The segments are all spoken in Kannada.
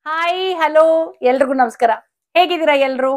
ಹಾಯ್ ಹಲೋ ಎಲ್ರಿಗೂ ನಮಸ್ಕಾರ ಹೇಗಿದ್ದೀರಾ ಎಲ್ರು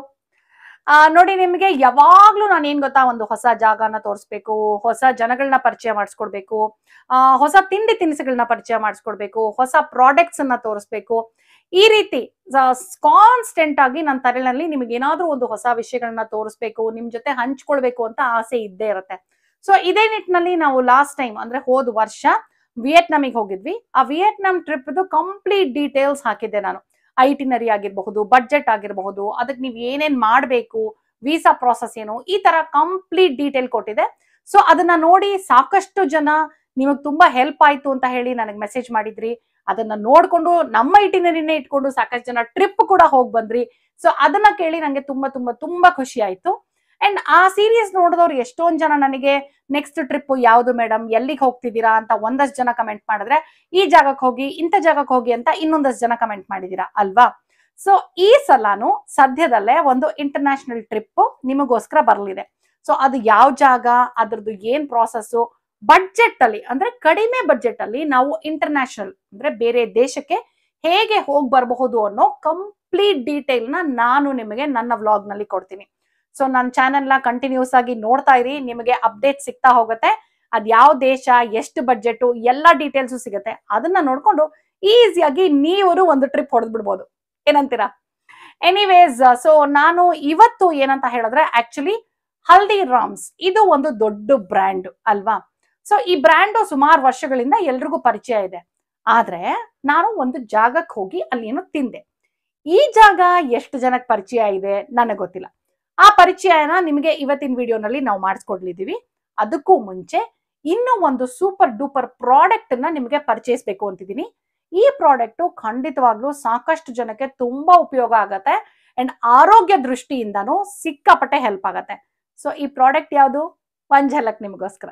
ಆ, ನೋಡಿ ನಿಮಗೆ ಯಾವಾಗ್ಲೂ ನಾನು ಏನ್ ಗೊತ್ತಾ ಒಂದು ಹೊಸ ಜಾಗನ ತೋರಿಸ್ಬೇಕು ಹೊಸ ಜನಗಳನ್ನ ಪರಿಚಯ ಮಾಡಿಸ್ಕೊಡ್ಬೇಕು ಆ, ಹೊಸ ತಿಂಡಿ ತಿನಿಸುಗಳನ್ನ ಪರಿಚಯ ಮಾಡಿಸ್ಕೊಡ್ಬೇಕು ಹೊಸ ಪ್ರಾಡಕ್ಟ್ಸ್ ಅನ್ನ ತೋರಿಸ್ಬೇಕು ಈ ರೀತಿ ಕಾನ್ಸ್ಟೆಂಟ್ ಆಗಿ ನನ್ನ ತಲೆನಲ್ಲಿ ನಿಮಗೆ ಏನಾದ್ರೂ ಒಂದು ಹೊಸ ವಿಷಯಗಳನ್ನ ತೋರಿಸ್ಬೇಕು ನಿಮ್ ಜೊತೆ ಹಂಚ್ಕೊಳ್ಬೇಕು ಅಂತ ಆಸೆ ಇದ್ದೇ ಇರುತ್ತೆ ಸೊ ಇದೇ ನಿಟ್ಟಿನಲ್ಲಿ ನಾವು ಲಾಸ್ಟ್ ಟೈಮ್ ಅಂದ್ರೆ ಹೋದ ವರ್ಷ ವಿಯೆಟ್ನಾಮಿಗೆ ಹೋಗಿದ್ವಿ ಆ ವಿಯೆಟ್ನಾಂ ಟ್ರಿಪ್ ಕಂಪ್ಲೀಟ್ ಡೀಟೇಲ್ಸ್ ಹಾಕಿದ್ದೆ ನಾನು ಐಟಿನರಿ ಆಗಿರಬಹುದು ಬಡ್ಜೆಟ್ ಆಗಿರಬಹುದು ಅದಕ್ಕೆ ನೀವು ಏನೇನ್ ಮಾಡಬೇಕು ವೀಸಾ ಪ್ರಾಸೆಸ್ ಏನು ಈ ತರ ಕಂಪ್ಲೀಟ್ ಡೀಟೇಲ್ ಕೊಟ್ಟಿದೆ ಸೊ ಅದನ್ನ ನೋಡಿ ಸಾಕಷ್ಟು ಜನ ನಿಮಗೆ ತುಂಬಾ ಹೆಲ್ಪ್ ಆಯ್ತು ಅಂತ ಹೇಳಿ ನನಗೆ ಮೆಸೇಜ್ ಮಾಡಿದ್ರಿ ಅದನ್ನ ನೋಡ್ಕೊಂಡು ನಮ್ಮ ಐಟಿನರಿನೇ ಇಟ್ಕೊಂಡು ಸಾಕಷ್ಟು ಜನ ಟ್ರಿಪ್ ಕೂಡ ಹೋಗಿ ಬಂದ್ರಿ ಸೊ ಅದನ್ನ ಕೇಳಿ ನಂಗೆ ತುಂಬಾ ತುಂಬಾ ತುಂಬಾ ಖುಷಿ ಆಯ್ತು ಅಂಡ್ ಆ ಸೀರೀಸ್ ನೋಡಿದವ್ರು ಎಷ್ಟೊಂದ್ ಜನ ನನಗೆ ನೆಕ್ಸ್ಟ್ ಟ್ರಿಪ್ ಯಾವ್ದು ಮೇಡಮ್ ಎಲ್ಲಿಗೆ ಹೋಗ್ತಿದ್ದೀರಾ ಅಂತ ಒಂದಷ್ಟು ಜನ ಕಮೆಂಟ್ ಮಾಡಿದ್ರೆ ಈ ಜಾಗಕ್ಕೆ ಹೋಗಿ ಇಂಥ ಜಾಗಕ್ಕೆ ಹೋಗಿ ಅಂತ ಇನ್ನೊಂದಷ್ಟು ಜನ ಕಮೆಂಟ್ ಮಾಡಿದೀರಾ ಅಲ್ವಾ ಸೊ ಈ ಸಲಾನು ಸದ್ಯದಲ್ಲೇ ಒಂದು ಇಂಟರ್ನ್ಯಾಷನಲ್ ಟ್ರಿಪ್ ನಿಮಗೋಸ್ಕರ ಬರಲಿದೆ ಸೊ ಅದು ಯಾವ ಜಾಗ ಅದ್ರದ್ದು ಏನ್ ಪ್ರಾಸೆಸ್ ಬಡ್ಜೆಟ್ ಅಲ್ಲಿ ಅಂದ್ರೆ ಕಡಿಮೆ ಬಡ್ಜೆಟ್ ಅಲ್ಲಿ ನಾವು ಇಂಟರ್ನ್ಯಾಷನಲ್ ಅಂದ್ರೆ ಬೇರೆ ದೇಶಕ್ಕೆ ಹೇಗೆ ಹೋಗಿ ಬರಬಹುದು ಅನ್ನೋ ಕಂಪ್ಲೀಟ್ ಡೀಟೇಲ್ ನ ನಾನು ನಿಮಗೆ ನನ್ನ ವ್ಲಾಗ್ ನಲ್ಲಿ ಕೊಡ್ತೀನಿ ಸೊ ನನ್ನ ಚಾನೆಲ್ ನ ಕಂಟಿನ್ಯೂಸ್ ಆಗಿ ನೋಡ್ತಾ ಇರಿ ನಿಮಗೆ ಅಪ್ಡೇಟ್ ಸಿಗ್ತಾ ಹೋಗುತ್ತೆ ಅದ್ ಯಾವ ದೇಶ ಎಷ್ಟು ಬಡ್ಜೆಟ್ ಎಲ್ಲಾ ಡೀಟೇಲ್ಸ್ ಸಿಗುತ್ತೆ ಅದನ್ನ ನೋಡ್ಕೊಂಡು ಈಸಿಯಾಗಿ ನೀವು ಒಂದು ಟ್ರಿಪ್ ಹೊಡೆದ್ ಬಿಡ್ಬೋದು ಏನಂತೀರಾ ಎನಿವೇಸ್ ಸೊ ನಾನು ಇವತ್ತು ಏನಂತ ಹೇಳಿದ್ರೆ ಆಕ್ಚುಲಿ ಹಲ್ದಿ ರಾಮ್ಸ್ ಇದು ಒಂದು ದೊಡ್ಡ ಬ್ರ್ಯಾಂಡ್ ಅಲ್ವಾ ಸೊ ಈ ಬ್ರ್ಯಾಂಡ್ ಸುಮಾರು ವರ್ಷಗಳಿಂದ ಎಲ್ರಿಗೂ ಪರಿಚಯ ಇದೆ ಆದ್ರೆ ನಾನು ಒಂದು ಜಾಗಕ್ಕೆ ಹೋಗಿ ಅಲ್ಲಿ ಏನೋ ತಿಂದೆ ಈ ಜಾಗ ಎಷ್ಟು ಜನಕ್ಕೆ ಪರಿಚಯ ಇದೆ ನನಗೆ ಗೊತ್ತಿಲ್ಲ ಆ ಪರಿಚಯನ ನಿಮಗೆ ಇವತ್ತಿನ ವಿಡಿಯೋನಲ್ಲಿ ನಾವು ಮಾಡಿಸ್ಕೊಡ್ಲಿದ್ದೀವಿ ಅದಕ್ಕೂ ಮುಂಚೆ ಇನ್ನೂ ಒಂದು ಸೂಪರ್ ಡೂಪರ್ ಪ್ರಾಡಕ್ಟ್ ನ ನಿಮಗೆ ಪರಿಚಯಿಸಬೇಕು ಅಂತಿದ್ದೀನಿ ಈ ಪ್ರಾಡಕ್ಟ್ ಖಂಡಿತವಾಗ್ಲೂ ಸಾಕಷ್ಟು ಜನಕ್ಕೆ ತುಂಬಾ ಉಪಯೋಗ ಆಗತ್ತೆ ಅಂಡ್ ಆರೋಗ್ಯ ದೃಷ್ಟಿಯಿಂದನೂ ಸಿಕ್ಕಾಪಟ್ಟೆ ಹೆಲ್ಪ್ ಆಗತ್ತೆ ಸೊ ಈ ಪ್ರಾಡಕ್ಟ್ ಯಾವುದು ಒಂದ್ ಝಲಕ್ ನಿಮಗೋಸ್ಕರ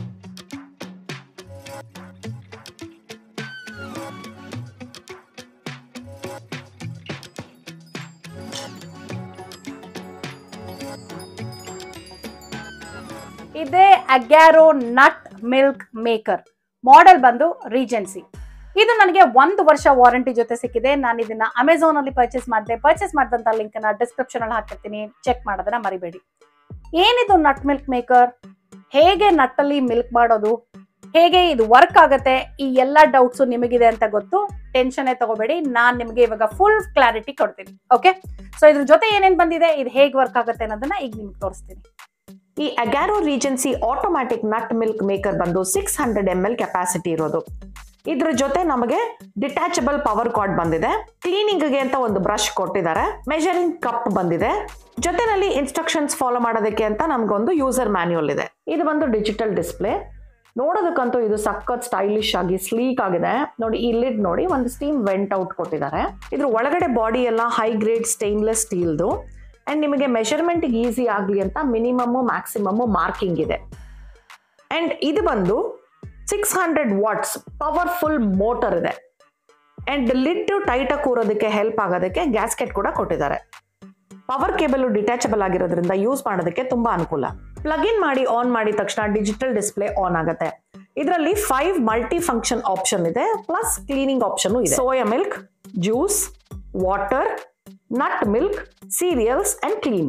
ಇದೇ Agaro nut milk maker model ಬಂದು ರೀಜೆನ್ಸಿ ಇದು ನನಗೆ ಒಂದು ವರ್ಷ ವಾರಂಟಿ ಜೊತೆ ಸಿಕ್ಕಿದೆ ನಾನು ಇದನ್ನ ಅಮೆಝಾನ್ ಅಲ್ಲಿ ಪರ್ಚೇಸ್ ಮಾಡಿದೆ ಪರ್ಚೇಸ್ ಮಾಡಿದಂತ ಲಿಂಕ್ ನ ಡಿಸ್ಕ್ರಿಪ್ಷನ್ ಅಲ್ಲಿ ಹಾಕಿರ್ತೀನಿ ಚೆಕ್ ಮಾಡೋದನ್ನ ಮರಿಬೇಡಿ ಏನಿದು ನಟ್ ಮಿಲ್ಕ್ ಮೇಕರ್ ಹೇಗೆ ನಟ್ಟಲ್ಲಿ ಮಿಲ್ಕ್ ಮಾಡೋದು ಹೇಗೆ ಇದು ವರ್ಕ್ ಆಗತ್ತೆ ಈ ಎಲ್ಲಾ ಡೌಟ್ಸ್ ನಿಮಗಿದೆ ಅಂತ ಗೊತ್ತು ಟೆನ್ಷನ್ ತಗೋಬೇಡಿ ನಾನ್ ನಿಮಗೆ ಇವಾಗ ಫುಲ್ ಕ್ಲಾರಿಟಿ ಕೊಡ್ತೀನಿ ಓಕೆ ಸೊ ಇದ್ರ ಜೊತೆ ಏನೇನ್ ಬಂದಿದೆ ಇದು ಹೇಗೆ ವರ್ಕ್ ಆಗುತ್ತೆ ಅನ್ನೋದನ್ನ ಈಗ ನಿಮ್ಗೆ ತೋರಿಸ್ತೀನಿ ಈ Agaro regency automatic nut milk maker ಬಂದು six hundred M L capacity ಇರೋದು ಇದ್ರ ಜೊತೆ ನಮಗೆ ಡಿಟ್ಯಾಚಬಲ್ ಪವರ್ ಕಾರ್ಡ್ ಬಂದಿದೆ ಕ್ಲೀನಿಂಗ್ ಗೆ ಅಂತ ಒಂದು ಬ್ರಷ್ ಕೊಟ್ಟಿದ್ದಾರೆ ಮೆಜರಿಂಗ್ ಕಪ್ ಬಂದಿದೆ ಜೊತೆನಲ್ಲಿ ಇನ್ಸ್ಟ್ರಕ್ಷನ್ಸ್ ಫಾಲೋ ಮಾಡೋದಕ್ಕೆ ಅಂತ ನಮ್ಗೊಂದು ಯೂಸರ್ ಮ್ಯಾನ್ಯುಯಲ್ ಇದೆ ಇದು ಬಂದು ಡಿಜಿಟಲ್ ಡಿಸ್ಪ್ಲೇ ನೋಡೋದಕ್ಕಂತೂ ಇದು ಸಖತ್ ಸ್ಟೈಲಿಶ್ ಆಗಿ ಸ್ಲೀಕ್ ಆಗಿದೆ ನೋಡಿ ಈ ಲಿಡ್ ನೋಡಿ ಒಂದು ಸ್ಟೀಮ್ ವೆಂಟ್ ಔಟ್ ಕೊಟ್ಟಿದ್ದಾರೆ ಇದ್ರ ಒಳಗಡೆ ಬಾಡಿ ಎಲ್ಲ ಹೈ ಗ್ರೇಡ್ ಸ್ಟೈನ್ಲೆಸ್ ಸ್ಟೀಲ್ದು ಅಂಡ್ ನಿಮಗೆ ಮೆಷರ್ಮೆಂಟ್ ಈಸಿ ಆಗಲಿ ಅಂತ ಮಿನಿಮಮ್ ಮ್ಯಾಕ್ಸಿಮಮ್ ಮಾರ್ಕಿಂಗ್ ಇದೆ ಅಂಡ್ ಇದು ಬಂದು six hundred watts powerful motor ಇದೆ ಅಂಡ್ ಲಿಡ್ ಟೈಟಾಗಿ ಕೂರೋದಕ್ಕೆ ಹೆಲ್ಪ್ ಆಗೋದಕ್ಕೆ ಗ್ಯಾಸ್ಕೆಟ್ ಕೂಡ ಕೊಟ್ಟಿದ್ದಾರೆ ಪವರ್ ಕೇಬಲ್ ಡಿಟ್ಯಾಚಬಲ್ ಆಗಿರೋದ್ರಿಂದ ಯೂಸ್ ಮಾಡೋದಕ್ಕೆ ತುಂಬಾ ಅನುಕೂಲ ಪ್ಲಗ್ ಇನ್ ಮಾಡಿ ಆನ್ ಮಾಡಿದ ತಕ್ಷಣ ಡಿಜಿಟಲ್ ಡಿಸ್ಪ್ಲೇ ಆನ್ ಆಗುತ್ತೆ ಇದರಲ್ಲಿ ಫೈವ್ ಮಲ್ಟಿ ಫಂಕ್ಷನ್ ಆಪ್ಷನ್ ಇದೆ ಪ್ಲಸ್ ಕ್ಲೀನಿಂಗ್ ಆಪ್ಷನ್ ಇದೆ soya milk juice water nut milk cereals and clean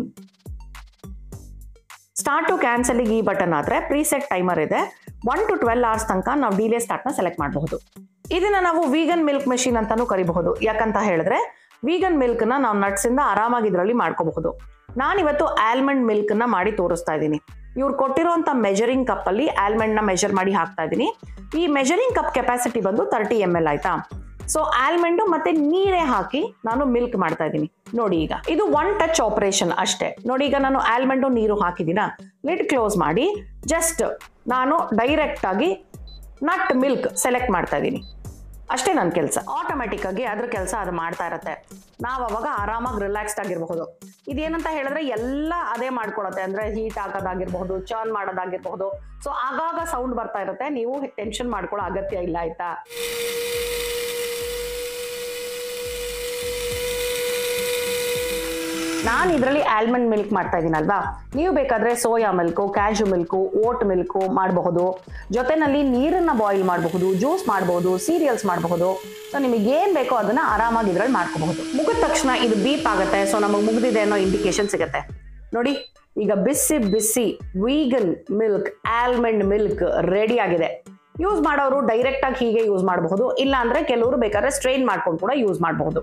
start to ಕ್ಯಾನ್ಸಲ್ಗೆ ಈ ಬಟನ್ ಆದರೆ ಪ್ರೀಸೆಟ್ ಟೈಮರ್ ಇದೆ ಒನ್ ಟು ಟ್ವೆಲ್ ಅವರ್ಸ್ ತನಕ ನಾವು ಡಿಲೇ ಸ್ಟಾರ್ಟ್ನ ಸೆಲೆಕ್ಟ್ ಮಾಡಬಹುದು ಇದನ್ನ ನಾವು ವೀಗನ್ ಮಿಲ್ಕ್ ಮೆಷಿನ್ ಅಂತಾನೂ ಕರಿಬಹುದು ಯಾಕಂತ ಹೇಳಿದ್ರೆ ವೀಗನ್ ಮಿಲ್ಕ್ನ ನಾವು ನಟ್ಸಿಂದ ಆರಾಮಾಗಿ ಇದರಲ್ಲಿ ಮಾಡ್ಕೋಬಹುದು ನಾನಿವತ್ತು ಆಲ್ಮಂಡ್ ಮಿಲ್ಕ್ನ ಮಾಡಿ ತೋರಿಸ್ತಾ ಇದ್ದೀನಿ ಇವ್ರು ಕೊಟ್ಟಿರುವಂಥ ಮೆಜರಿಂಗ್ ಕಪ್ಪಲ್ಲಿ ಆಲ್ಮಂಡ್ನ ಮೆಜರ್ ಮಾಡಿ ಹಾಕ್ತಾ ಇದ್ದೀನಿ ಈ ಮೆಜರಿಂಗ್ ಕಪ್ ಕೆಪಾಸಿಟಿ ಬಂದು ತರ್ಟಿ ಎಮ್ ಎಲ್ ಆಯ್ತಾ ಸೊ ಆಲ್ಮಂಡು ಮತ್ತೆ ನೀರೇ ಹಾಕಿ ನಾನು ಮಿಲ್ಕ್ ಮಾಡ್ತಾ ಇದ್ದೀನಿ ನೋಡಿ ಈಗ ಇದು ಒನ್ ಟಚ್ ಆಪರೇಷನ್ ಅಷ್ಟೇ ನೋಡಿ ಈಗ ನಾನು ಆಲ್ಮಂಡು ನೀರು ಹಾಕಿದ್ದೀನ ಲಿಡ್ ಕ್ಲೋಸ್ ಮಾಡಿ ಜಸ್ಟ್ ನಾನು ಡೈರೆಕ್ಟ್ ಆಗಿ ನಟ್ ಮಿಲ್ಕ್ ಸೆಲೆಕ್ಟ್ ಮಾಡ್ತಾ ಇದ್ದೀನಿ ಅಷ್ಟೇ ನನ್ನ ಕೆಲಸ ಆಟೋಮೆಟಿಕ್ ಆಗಿ ಅದ್ರ ಕೆಲಸ ಅದು ಮಾಡ್ತಾ ಇರತ್ತೆ ನಾವು ಅವಾಗ ಆರಾಮಾಗಿ ರಿಲ್ಯಾಕ್ಸ್ಡ್ ಆಗಿರಬಹುದು ಇದೇನಂತ ಹೇಳಿದ್ರೆ ಎಲ್ಲ ಅದೇ ಮಾಡ್ಕೊಳತ್ತೆ ಅಂದ್ರೆ ಹೀಟ್ ಹಾಕೋದಾಗಿರ್ಬಹುದು ಚರ್ನ್ ಮಾಡೋದಾಗಿರ್ಬಹುದು ಸೊ ಆಗಾಗ ಸೌಂಡ್ ಬರ್ತಾ ಇರುತ್ತೆ ನೀವು ಟೆನ್ಷನ್ ಮಾಡ್ಕೊಳ್ಳೋ ಅಗತ್ಯ ಇಲ್ಲ ಆಯ್ತಾ ನಾನು ಇದರಲ್ಲಿ ಆಲ್ಮಂಡ್ ಮಿಲ್ಕ್ ಮಾಡ್ತಾ ಇದ್ದೀನಲ್ವಾ ನೀವು ಬೇಕಾದ್ರೆ soya milk cashew milk oat milk ಮಾಡಬಹುದು ಜೊತೆನಲ್ಲಿ ನೀರನ್ನ ಬಾಯ್ಲ್ ಮಾಡಬಹುದು ಜ್ಯೂಸ್ ಮಾಡಬಹುದು ಸೀರಿಯಲ್ಸ್ ಮಾಡಬಹುದು ಸೊ ನಿಮಗೆ ಏನ್ ಬೇಕೋ ಅದನ್ನ ಆರಾಮಾಗಿ ಇದ್ರಲ್ಲಿ ಮಾಡ್ಕೋಬಹುದು ಮುಗಿದ ತಕ್ಷಣ ಇದು ಬೀಪ್ ಆಗುತ್ತೆ ಸೊ ನಮಗೆ ಮುಗಿದಿದೆ ಅನ್ನೋ ಇಂಡಿಕೇಶನ್ ಸಿಗುತ್ತೆ ನೋಡಿ ಈಗ ಬಿಸಿ ಬಿಸಿ vegan milk almond milk ready ಆಗಿದೆ ಯೂಸ್ ಮಾಡೋರು ಡೈರೆಕ್ಟ್ ಆಗಿ ಹೀಗೆ ಯೂಸ್ ಮಾಡಬಹುದು ಇಲ್ಲ ಅಂದ್ರೆ ಕೆಲವರು ಬೇಕಾದ್ರೆ ಸ್ಟ್ರೈನ್ ಮಾಡ್ಕೊಂಡು ಕೂಡ ಯೂಸ್ ಮಾಡಬಹುದು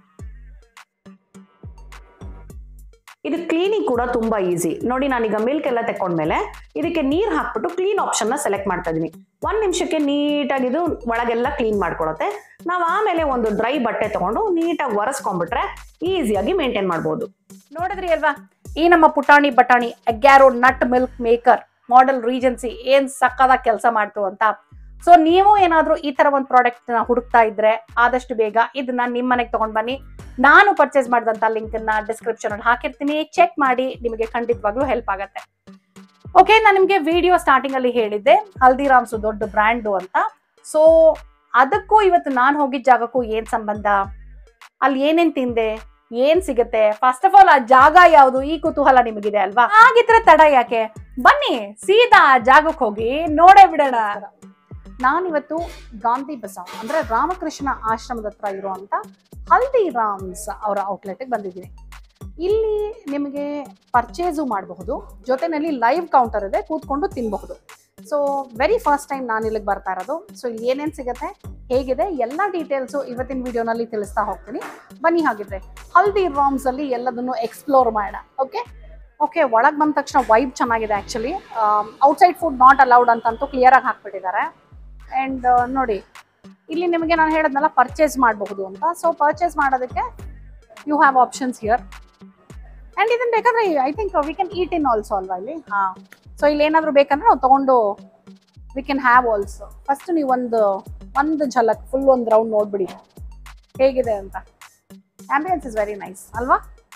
ಇದು ಕ್ಲೀನಿಂಗ್ ಕೂಡ ತುಂಬಾ ಈಸಿ ನೋಡಿ ನಾನೀಗ ಮಿಲ್ಕ್ ಎಲ್ಲ ತೆಕ್ಕೊಂಡ್ಮೇಲೆ ಇದಕ್ಕೆ ನೀರ್ ಹಾಕ್ಬಿಟ್ಟು ಕ್ಲೀನ್ ಆಪ್ಷನ್ ನ ಸೆಲೆಕ್ಟ್ ಮಾಡ್ತಾ ಇದೀನಿ ಒಂದ್ ನಿಮಿಷಕ್ಕೆ ನೀಟಾಗಿ ಇದು ಒಳಗೆಲ್ಲ ಕ್ಲೀನ್ ಮಾಡ್ಕೊಳತ್ತೆ ನಾವು ಆಮೇಲೆ ಒಂದು ಡ್ರೈ ಬಟ್ಟೆ ತಗೊಂಡು ನೀಟಾಗಿ ಒರೆಸ್ಕೊಂಡ್ಬಿಟ್ರೆ ಈಸಿಯಾಗಿ ಮೇಂಟೈನ್ ಮಾಡ್ಬೋದು ನೋಡಿದ್ರಿ ಅಲ್ವಾ ಈ ನಮ್ಮ ಪುಟಾಣಿ ಬಟಾಣಿ Agaro nut milk maker model regency ಏನ್ ಸಕ್ಕದಾಗಿ ಕೆಲಸ ಮಾಡ್ತು ಅಂತ ಸೊ ನೀವು ಏನಾದ್ರೂ ಈ ತರ ಒಂದು ಪ್ರಾಡಕ್ಟ್ ನ ಹುಡುಕ್ತಾ ಇದ್ರೆ ಆದಷ್ಟು ಬೇಗ ಇದನ್ನ ನಿಮ್ಮ ಮನೆಗೆ ತಗೊಂಡ್ ಬನ್ನಿ ನಾನು ಪರ್ಚೇಸ್ ಮಾಡಿದಂತ ಲಿಂಕ್ ನ ಡಿಸ್ಕ್ರಿಪ್ಷನ್ ಅಲ್ಲಿ ಹಾಕಿರ್ತೀನಿ ಚೆಕ್ ಮಾಡಿ ನಿಮಗೆ ಖಂಡಿತವಾಗ್ಲೂ ಹೆಲ್ಪ್ ಆಗತ್ತೆ ಓಕೆ ನಾನು ನಿಮ್ಗೆ ವಿಡಿಯೋ ಸ್ಟಾರ್ಟಿಂಗ್ ಅಲ್ಲಿ ಹೇಳಿದ್ದೆ ಹಲ್ದಿರಾಮ್ಸ್ ದೊಡ್ಡ ಬ್ರ್ಯಾಂಡು ಅಂತ ಸೊ ಅದಕ್ಕೂ ಇವತ್ತು ನಾನು ಹೋಗಿದ್ದ ಜಾಗಕ್ಕೂ ಏನ್ ಸಂಬಂಧ ಅಲ್ಲಿ ಏನೇನ್ ತಿಂದೆ ಏನ್ ಸಿಗುತ್ತೆ ಫಸ್ಟ್ ಆಫ್ ಆಲ್ ಆ ಜಾಗ ಯಾವುದು ಈ ಕುತೂಹಲ ನಿಮಗಿದೆ ಅಲ್ವಾ ಹಾಗಿದ್ರೆ ತಡ ಯಾಕೆ ಬನ್ನಿ ಸೀದಾ ಆ ಜಾಗಕ್ಕೆ ಹೋಗಿ ನೋಡೇ ಬಿಡೋಣ ನಾನಿವತ್ತು ಗಾಂಧಿ ಬಜಾರ್ ಅಂದ್ರೆ ರಾಮಕೃಷ್ಣ ಆಶ್ರಮದ ಹತ್ರ ಇರುವಂತ ಹಲ್ದಿರಾಮ್ಸ್ ಅವರ ಔಟ್ಲೆಟ್ಗೆ ಬಂದಿದ್ದೀನಿ ಇಲ್ಲಿ ನಿಮಗೆ ಪರ್ಚೇಸು ಮಾಡಬಹುದು ಜೊತೆನಲ್ಲಿ ಲೈವ್ ಕೌಂಟರ್ ಇದೆ ಕೂತ್ಕೊಂಡು ತಿನ್ನಬಹುದು ಸೊ ವೆರಿ ಫಸ್ಟ್ ಟೈಮ್ ನಾನು ಇಲ್ಲಿಗೆ ಬರ್ತಾ ಇರೋದು ಸೊ ಇಲ್ಲಿ ಏನೇನು ಸಿಗುತ್ತೆ ಹೇಗಿದೆ ಎಲ್ಲ ಡೀಟೇಲ್ಸು ಇವತ್ತಿನ ವಿಡಿಯೋನಲ್ಲಿ ತಿಳಿಸ್ತಾ ಹೋಗ್ತೀನಿ ಬನ್ನಿ ಹಾಗಿದ್ರೆ ಹಲ್ದಿ ರಾಮ್ಸ್ ಅಲ್ಲಿ ಎಲ್ಲದನ್ನು ಎಕ್ಸ್ಪ್ಲೋರ್ ಮಾಡೋಣ ಓಕೆ ಓಕೆ ಒಳಗೆ ಬಂದ ತಕ್ಷಣ ವೈಬ್ ಚೆನ್ನಾಗಿದೆ actually outside food not allowed ಅಂತಂತೂ ಕ್ಲಿಯರ್ ಆಗಿ ಹಾಕ್ಬಿಟ್ಟಿದ್ದಾರೆ ಆ್ಯಂಡ್ ನೋಡಿ ಇಲ್ಲಿ ನಿಮಗೆ ನಾನು ಹೇಳದ್ನಲ್ಲ ಪರ್ಚೇಸ್ ಮಾಡಬಹುದು ಅಂತ ಸೊ ಪರ್ಚೇಸ್ ಮಾಡೋದಕ್ಕೆ you have options here and ಇದನ್ನ ಬೇಕಾದ್ರೆ I think we can eat in also ಅಲ್ವಾ ಇಲ್ಲಿ ಹಾಂ ಸೊ ಇಲ್ಲಿ ಏನಾದರೂ ಬೇಕಂದ್ರೆ ನಾವು ತೊಗೊಂಡು we can have also first ನೀವು ಒಂದು ಒಂದು ಝಲಕ್ ಫುಲ್ ಒಂದು ರೌಂಡ್ ನೋಡ್ಬಿಡಿ ಹೇಗಿದೆ ಅಂತ ಆಂಬಿಯನ್ಸ್ ಇಸ್ ವೆರಿ ನೈಸ್ ಅಲ್ವಾ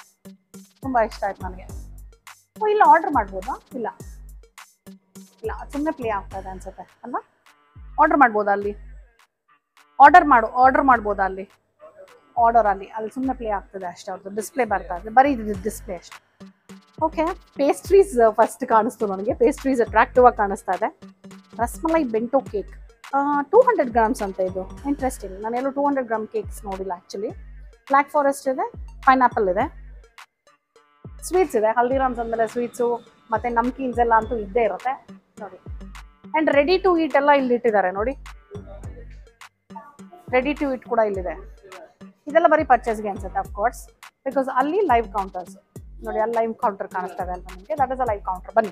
ತುಂಬ ಇಷ್ಟ ಆಯ್ತು ನನಗೆ ಓ ಇಲ್ಲ ಆರ್ಡರ್ ಮಾಡ್ಬೋದಾ ಇಲ್ಲ ಇಲ್ಲ ಸುಮ್ಮನೆ ಪ್ಲೇ ಆಗ್ತಾ ಇದೆ ಅನ್ಸುತ್ತೆ ಅಲ್ವಾ ಆರ್ಡರ್ ಮಾಡ್ಬೋದಾ ಅಲ್ಲಿ ಆರ್ಡರ್ ಮಾಡು ಆರ್ಡರ್ ಮಾಡ್ಬೋದಾ ಅಲ್ಲಿ ಆರ್ಡರ್ ಅಲ್ಲಿ ಅಲ್ಲಿ ಸುಮ್ಮನೆ ಪ್ಲೇ ಆಗ್ತದೆ ಅಷ್ಟೇ ಅವ್ರದ್ದು ಡಿಸ್ಪ್ಲೇ ಬರ್ತಾ ಇದೆ ಬರೀ ಇದು ಡಿಸ್ಪ್ಲೇ ಅಷ್ಟೇ ಓಕೆ ಪೇಸ್ಟ್ರೀಸ್ ಫಸ್ಟ್ ಕಾಣಿಸ್ತು ನನಗೆ ಪೇಸ್ಟ್ರೀಸ್ ಅಟ್ರಾಕ್ಟಿವ್ ಆಗಿ ಕಾಣಿಸ್ತಾ ಇದೆ rasmalai bento cake two hundred grams ಅಂತ ಇದು ಇಂಟ್ರೆಸ್ಟಿಂಗ್ ನಾನೆಲ್ಲೂ ಟೂ ಹಂಡ್ರೆಡ್ ಗ್ರಾಮ್ ಕೇಕ್ಸ್ ನೋಡಿಲ್ಲ ಆ್ಯಕ್ಚುಲಿ ಬ್ಲ್ಯಾಕ್ ಫಾರೆಸ್ಟ್ ಇದೆ ಪೈನಾಪಲ್ ಇದೆ ಸ್ವೀಟ್ಸ್ ಇದೆ ಹಲ್ದಿರಾಮ್ಸ್ ಅಂದಮೇಲೆ ಸ್ವೀಟ್ಸು ಮತ್ತು ನಮ್ಕೀನ್ಸ್ ಎಲ್ಲ ಅಂತೂ ಇದ್ದೇ ಇರುತ್ತೆ ನೋಡಿ ಆ್ಯಂಡ್ ರೆಡಿ ಟು ಈಟ್ ಎಲ್ಲ ಇಲ್ಲಿ ಇಟ್ಟಿದ್ದಾರೆ ನೋಡಿ ರೆಡಿ ಟು ಈಟ್ ಕೂಡ ಇಲ್ಲಿದೆ ಇದೆಲ್ಲ ಬರೀ ಪರ್ಚೇಸ್ಗೆ ಅನ್ಸುತ್ತೆ ಅಫ್ಕೋರ್ಸ್ ಬಿಕಾಸ್ ಅಲ್ಲಿ ಲೈವ್ ಕೌಂಟರ್ಸ್ ನೋಡಿ ಅಲ್ಲಿ ಲೈವ್ ಕೌಂಟರ್ ಕಾಣಿಸ್ತದೆ ಅಲ್ವಾ ನಿಮಗೆ that is a live counter ಬನ್ನಿ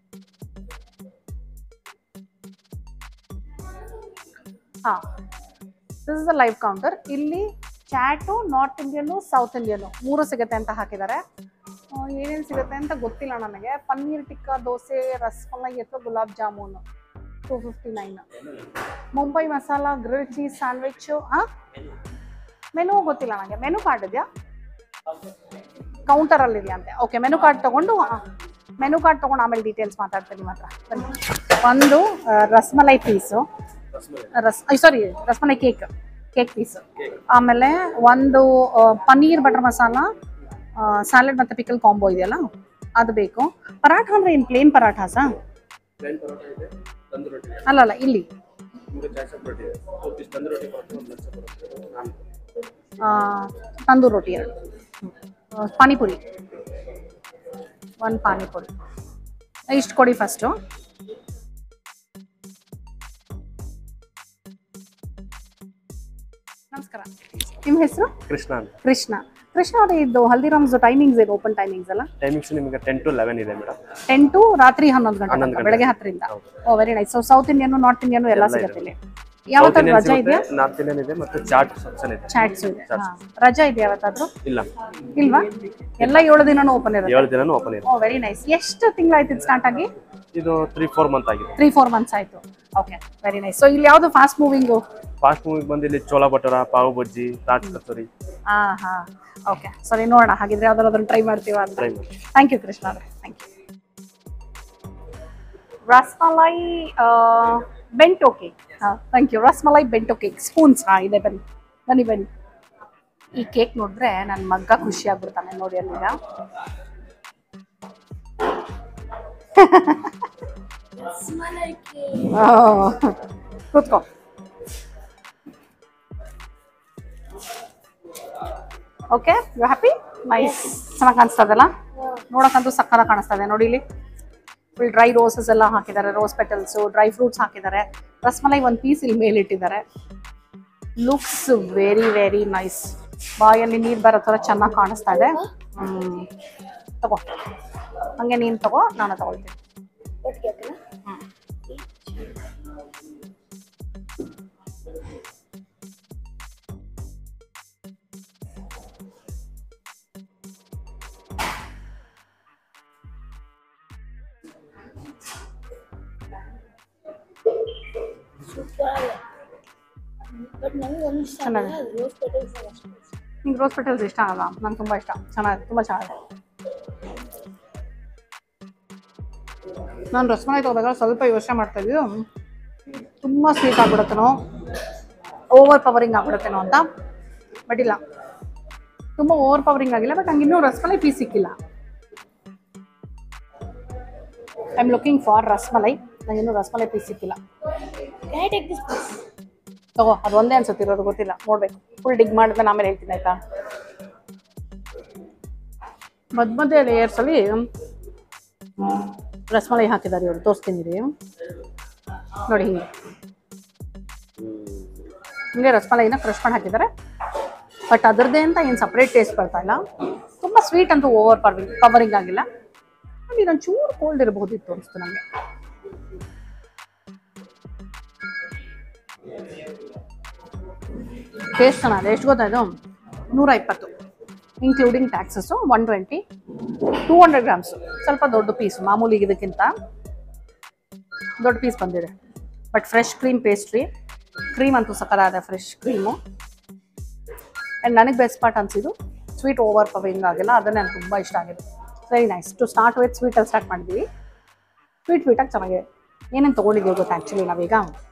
ಹಾ this is a live counter ಇಲ್ಲಿ chaat north Indian south Indian ಮೂರು ಸಿಗುತ್ತೆ ಅಂತ ಹಾಕಿದ್ದಾರೆ ಏನೇನು ಸಿಗುತ್ತೆ ಅಂತ ಗೊತ್ತಿಲ್ಲ ನನಗೆ ಪನ್ನೀರ್ ಟಿಕ್ಕಾ ದೋಸೆ ರಸಮಲೈ ಅಥವಾ gulab jamun two fifty nine Mumbai masala grill cheese sandwich ಹಾಂ ಮೆನು ಗೊತ್ತಿಲ್ಲ ನನಗೆ ಮೆನು ಕಾರ್ಡ್ ಇದೆಯಾ ಕೌಂಟರಲ್ಲಿ ಇದೆಯಂತೆ ಓಕೆ ಮೆನು ಕಾರ್ಡ್ ತಗೊಂಡು ಮೆನು ಕಾರ್ಡ್ ತಗೊಂಡು ಆಮೇಲೆ ಡೀಟೇಲ್ಸ್ ಮಾತಾಡ್ತೀನಿ ನಿಮ್ಮ ಹತ್ರ ಬನ್ನಿ ಒಂದು ಆ, ರಸ್ಮಲೈ ಪೀಸು ರಸ್ sorry rasmalai cake cake piece ಆಮೇಲೆ ಒಂದು ಆ, ಪನ್ನೀರ್ ಬಟರ್ ಮಸಾಲ ಸ್ಯಾಲೆಡ್ ಮತ್ತು ಪಿಕಲ್ ಕಾಂಬೋ ಇದೆಯಲ್ಲ ಅದು ಬೇಕು ಪರಾಠ ಅಂದ್ರೆ ಏನು ಪ್ಲೇನ್ ಪರಾಠಾಸಾ ಪ್ಲೇನ್ ಪರೋಟ ಇದೆ ತಂದೂರಿ ರೊಟ್ಟಿ ಇದೆ ಅಲ್ಲ ಅಲ್ಲ ಇಲ್ಲಿ ನಿಮಗೆ ಚಾಯ್ ಶಾಪ್ ರೊಟ್ಟಿ ಇದೆ ಒಂದು ಪೀಸ್ ತಂದೂರಿ ರೊಟ್ಟಿ ಕೊಡ್ತೀನಿ ಒಂದು ಲಕ್ಷ ಕೊಡ್ತೀನಿ ನಾನು ಆ, ತಂದೂರ್ ರೊಟ್ಟಿ ಎರಡು ಆ, ಪಾನಿಪುರಿ ಒಂದು ಪಾನಿಪುರಿ ಇಷ್ಟು ಕೊಡಿ ಫಸ್ಟು ನಮಸ್ಕಾರ ನಿಮ್ಮ ಹೆಸರು ಕೃಷ್ಣ ಅಂತ ಕೃಷ್ಣ ಕೃಷ್ಣ ಅವರೇ ಇದು ಹಲ್ದಿರಾಮ್ಸ್ ಟೈಮಿಂಗ್ಸ್ ಏನು ಓಪನ್ ಟೈಮಿಂಗ್ಸ್ ಅಲ್ಲ ಟೈಮಿಂಗ್ಸ್ ನಿಮಗೆ ಟೆನ್ ಟು ಲೆವೆನ್ ಇದೆ ಮೇಡಮ್ ಟೆನ್ ಟು ರಾತ್ರಿ ಹನ್ನೊಂದು ಗಂಟೆ ಹನ್ನೊಂದು ತನಕ, ಗಂಟೆ. ಬೆಳಗ್ಗೆ ಹತ್ತರಿಂದ ಹೌದು. Oh very nice so south Indian north Indian ಎಲ್ಲ ಎಲ್ಲ ಸಿಗುತ್ತೆ ಇದೆ. ಇಲ್ಲಿ ಯಾವತ್ತಾದ್ರು ರಜಾ ಇದೆಯಾ ನಾರ್ತ್ ಇಂಡಿಯನ್ ಇದೆ ಮತ್ತು ಚಾಟ್ ಸೆಕ್ಷನ್ ಇದೆ ಚಾಟ್ಸ್ ಇದೆ Chats. ಹಾ. ರಜಾ ಇದೆಯಾ ಯಾವತ್ತಾದ್ರು ಇಲ್ಲ ಇಲ್ವಾ ಎಲ್ಲ ಏಳು ದಿನನೂ ಓಪನ್ ಇರುತ್ತೆ ಏಳು ದಿನನೂ ಓಪನ್ ಇದೆ ಓ ವೆರಿ ನೈಸ್ ಎಷ್ಟು ತಿಂಗಳಾಯ್ತು ಇದು ಸ್ಟಾರ್ಟ್ ಆಗಿ ಇದು ತ್ರೀ ಫೋರ್ ಮಂತ್ ಆಗಿದೆ ತ್ರೀ ಫೋರ್ ಮಂತ್ಸ್ ಆಯ್ತು ಓಕೆ ವೆರಿ ನೈಸ್ ಸೊ ಇಲ್ಲಿ ಯಾವುದು ಫಾಸ್ಟ್ ಮೂವಿಂಗು ಫಾಸ್ಟ್ ಮೂವಿಗೆ ಬಂದು ಇಲ್ಲಿ ಚೋಲಾ ಭಟೂರ ಪಾವ್ ಬಜ್ಜಿ ತಾಟ್ ಕಚೋರಿ ಹಾ ಹಾ ಓಕೆ ಸರಿ ನೋಡೋಣ ಹಾಗಿದ್ರೆ ಯಾವ್ದಾದ್ರು ಅದನ್ನು ಟ್ರೈ ಮಾಡ್ತೀವ ಅಂತ ಟ್ರೈ ಮಾಡಿ ಥ್ಯಾಂಕ್ ಯು ಕೃಷ್ಣ ಅವರೇ thank you rasmalai bento cake ಹಾಂ thank you rasmalai bento cake spoons ಹಾಂ ಇದೆ ಬನ್ನಿ ಬನ್ನಿ ಬನ್ನಿ ಈ ಕೇಕ್ ನೋಡಿದ್ರೆ ನನ್ನ ಮಗ್ಗ ಖುಷಿ ಆಗ್ಬಿಡ್ತಾನೆ ನೋಡಿ ಅಲ್ಲಿಗ ಕೂತ್ಕೋ ಓಕೆ ಯು ಹ್ಯಾಪಿ ನೈಸ್ ಚೆನ್ನಾಗಿ ಕಾಣಿಸ್ತದಲ್ಲ ನೋಡಕ್ಕಂತೂ ಸಕ್ಕರ ಕಾಣಿಸ್ತಾ ಇದೆ ನೋಡಿ ಇಲ್ಲಿ ಫುಲ್ ಡ್ರೈ ರೋಸಸ್ ಎಲ್ಲ ಹಾಕಿದ್ದಾರೆ ರೋಸ್ ಪೆಟಲ್ಸು ಡ್ರೈ ಫ್ರೂಟ್ಸ್ ಹಾಕಿದ್ದಾರೆ ರಸ್ಮಲೈ ಒಂದು ಪೀಸ್ ಇಲ್ಲಿ ಮೇಲೆ ಇಟ್ಟಿದ್ದಾರೆ ಲುಕ್ಸ್ ವೆರಿ ವೆರಿ ನೈಸ್ ಬಾಯಲ್ಲಿ ನೀರು ಬರೋ ಥರ ಚೆನ್ನಾಗಿ ಕಾಣಿಸ್ತಾ ಇದೆ ಹ್ಮ್ ತಗೋ ಹಂಗೆ ನೀನು ತಗೋ ನಾನು ತಗೊಳ್ತೀನಿ ಹ್ಮ್. ಬಟ್ ನಂಗೆ ಒಂದು ಇಷ್ಟ ಚೆನ್ನಾಗಿದೆ. ಆಗಲ್ಲ ರೋಸ್ ಪೆಟಲ್ಸ್ ಅಷ್ಟೇ ನಿಂಗೆ ರೋಸ್ ಪೆಟಲ್ಸ್ ಇಷ್ಟ ಆಗಲ್ಲ ನಂಗೆ ತುಂಬ ಇಷ್ಟ ಚೆನ್ನಾಗಿದೆ ತುಂಬ ಚೆನ್ನಾಗಿದೆ ನಾನು ರಸಮಲೈ ತಗೋದಾಗ ಸ್ವಲ್ಪ ಯೋಚನೆ ಮಾಡ್ತಾ ಇದ್ದೀವಿ ತುಂಬ ಸ್ವೀಟ್ ಆಗ್ಬಿಡುತ್ತೇನೋ ಓವರ್ ಪವರಿಂಗ್ ಆಗ್ಬಿಡುತ್ತೇನೋ ಅಂತ ಬಟ್ ಇಲ್ಲ ತುಂಬ ಓವರ್ ಪವರಿಂಗ್ ಆಗಿಲ್ಲ ಬಟ್ ನಂಗೆ ಇನ್ನೂ ರಸಮಲೈ ಪೀಸ್ ಸಿಕ್ಕಿಲ್ಲ I am looking for rasmalai ನಂಗೆ ಇನ್ನೂ ರಸಮಲೈ ಪೀಸ್ ಸಿಕ್ಕಿಲ್ಲ can I take this please ತಗೋ ಅದು ಒಂದೇ ಅನ್ಸುತ್ತಿರೋದು ಗೊತ್ತಿಲ್ಲ ನೋಡ್ಬೇಕು ಫುಲ್ ಡಿಗ್ ಮಾಡಿದ್ಮೇಲೆ ಆಮೇಲೆ ಹೇಳ್ತೀನಿ ಆಯ್ತಾ ಮಧ್ಯ ಮಧ್ಯ ಲೇಯರ್ಸಲ್ಲಿ ರಸಮಲೈ ಹಾಕಿದ್ದಾರೆ ಇವರು ತೋರಿಸ್ತೀನಿ ರೀ ನೋಡಿ ಹಿಂಗೆ ಹಿಂಗೆ ರಸಮಲೈನ ಕ್ರಶ್ ಮಾಡಿ ಹಾಕಿದ್ದಾರೆ ಬಟ್ ಅದರದ್ದೇ ಅಂತ ಏನು ಸಪ್ರೇಟ್ ಟೇಸ್ಟ್ ಬರ್ತಾ ಇಲ್ಲ ತುಂಬ ಸ್ವೀಟ್ ಅಂತೂ ಓವರ್ ಪವರಿಂಗ್ ಕವರಿಂಗ್ ಆಗಿಲ್ಲ ಅಲ್ಲಿ ನಾನು ಚೂರು ಕೋಲ್ಡ್ ಇರಬಹುದಿತ್ತು ಅನಿಸ್ತು ನನಗೆ ಟೇಸ್ಟ್ ಚೆನ್ನಾಗಿದೆ ಎಷ್ಟು ಗೊತ್ತಾಯ್ತು ನೂರ ಇಪ್ಪತ್ತು including taxes one twenty two hundred grams ಸ್ವಲ್ಪ ದೊಡ್ಡ ಪೀಸ್ ಮಾಮೂಲಿ ಇದಕ್ಕಿಂತ ದೊಡ್ಡ ಪೀಸ್ ಬಂದಿದೆ but fresh cream pastry cream ಅಂತೂ ಸಕ್ಕದಾದ ಫ್ರೆಶ್ ಕ್ರೀಮು ಆ್ಯಂಡ್ ನನಗೆ ಬೆಸ್ಟ್ ಪಾರ್ಟ್ ಅನಿಸಿದ್ದು ಸ್ವೀಟ್ ಓವರ್ ಪವಿಂಗ್ ಆಗಿಲ್ಲ ಅದನ್ನೇ ನನಗೆ ತುಂಬ ಇಷ್ಟ ಆಗಿದೆ very nice to start with ಸ್ವೀಟಲ್ಲಿ ಸ್ಟಾರ್ಟ್ ಮಾಡಿದ್ವಿ ಸ್ವೀಟ್ ಸ್ವೀಟಾಗಿ ಚೆನ್ನಾಗಿದೆ ಏನೇನು ತೊಗೊಂಡಿದ್ದೀವಿ ಗೊತ್ತಾ ಆ್ಯಕ್ಚುಲಿ ನಾವೀಗ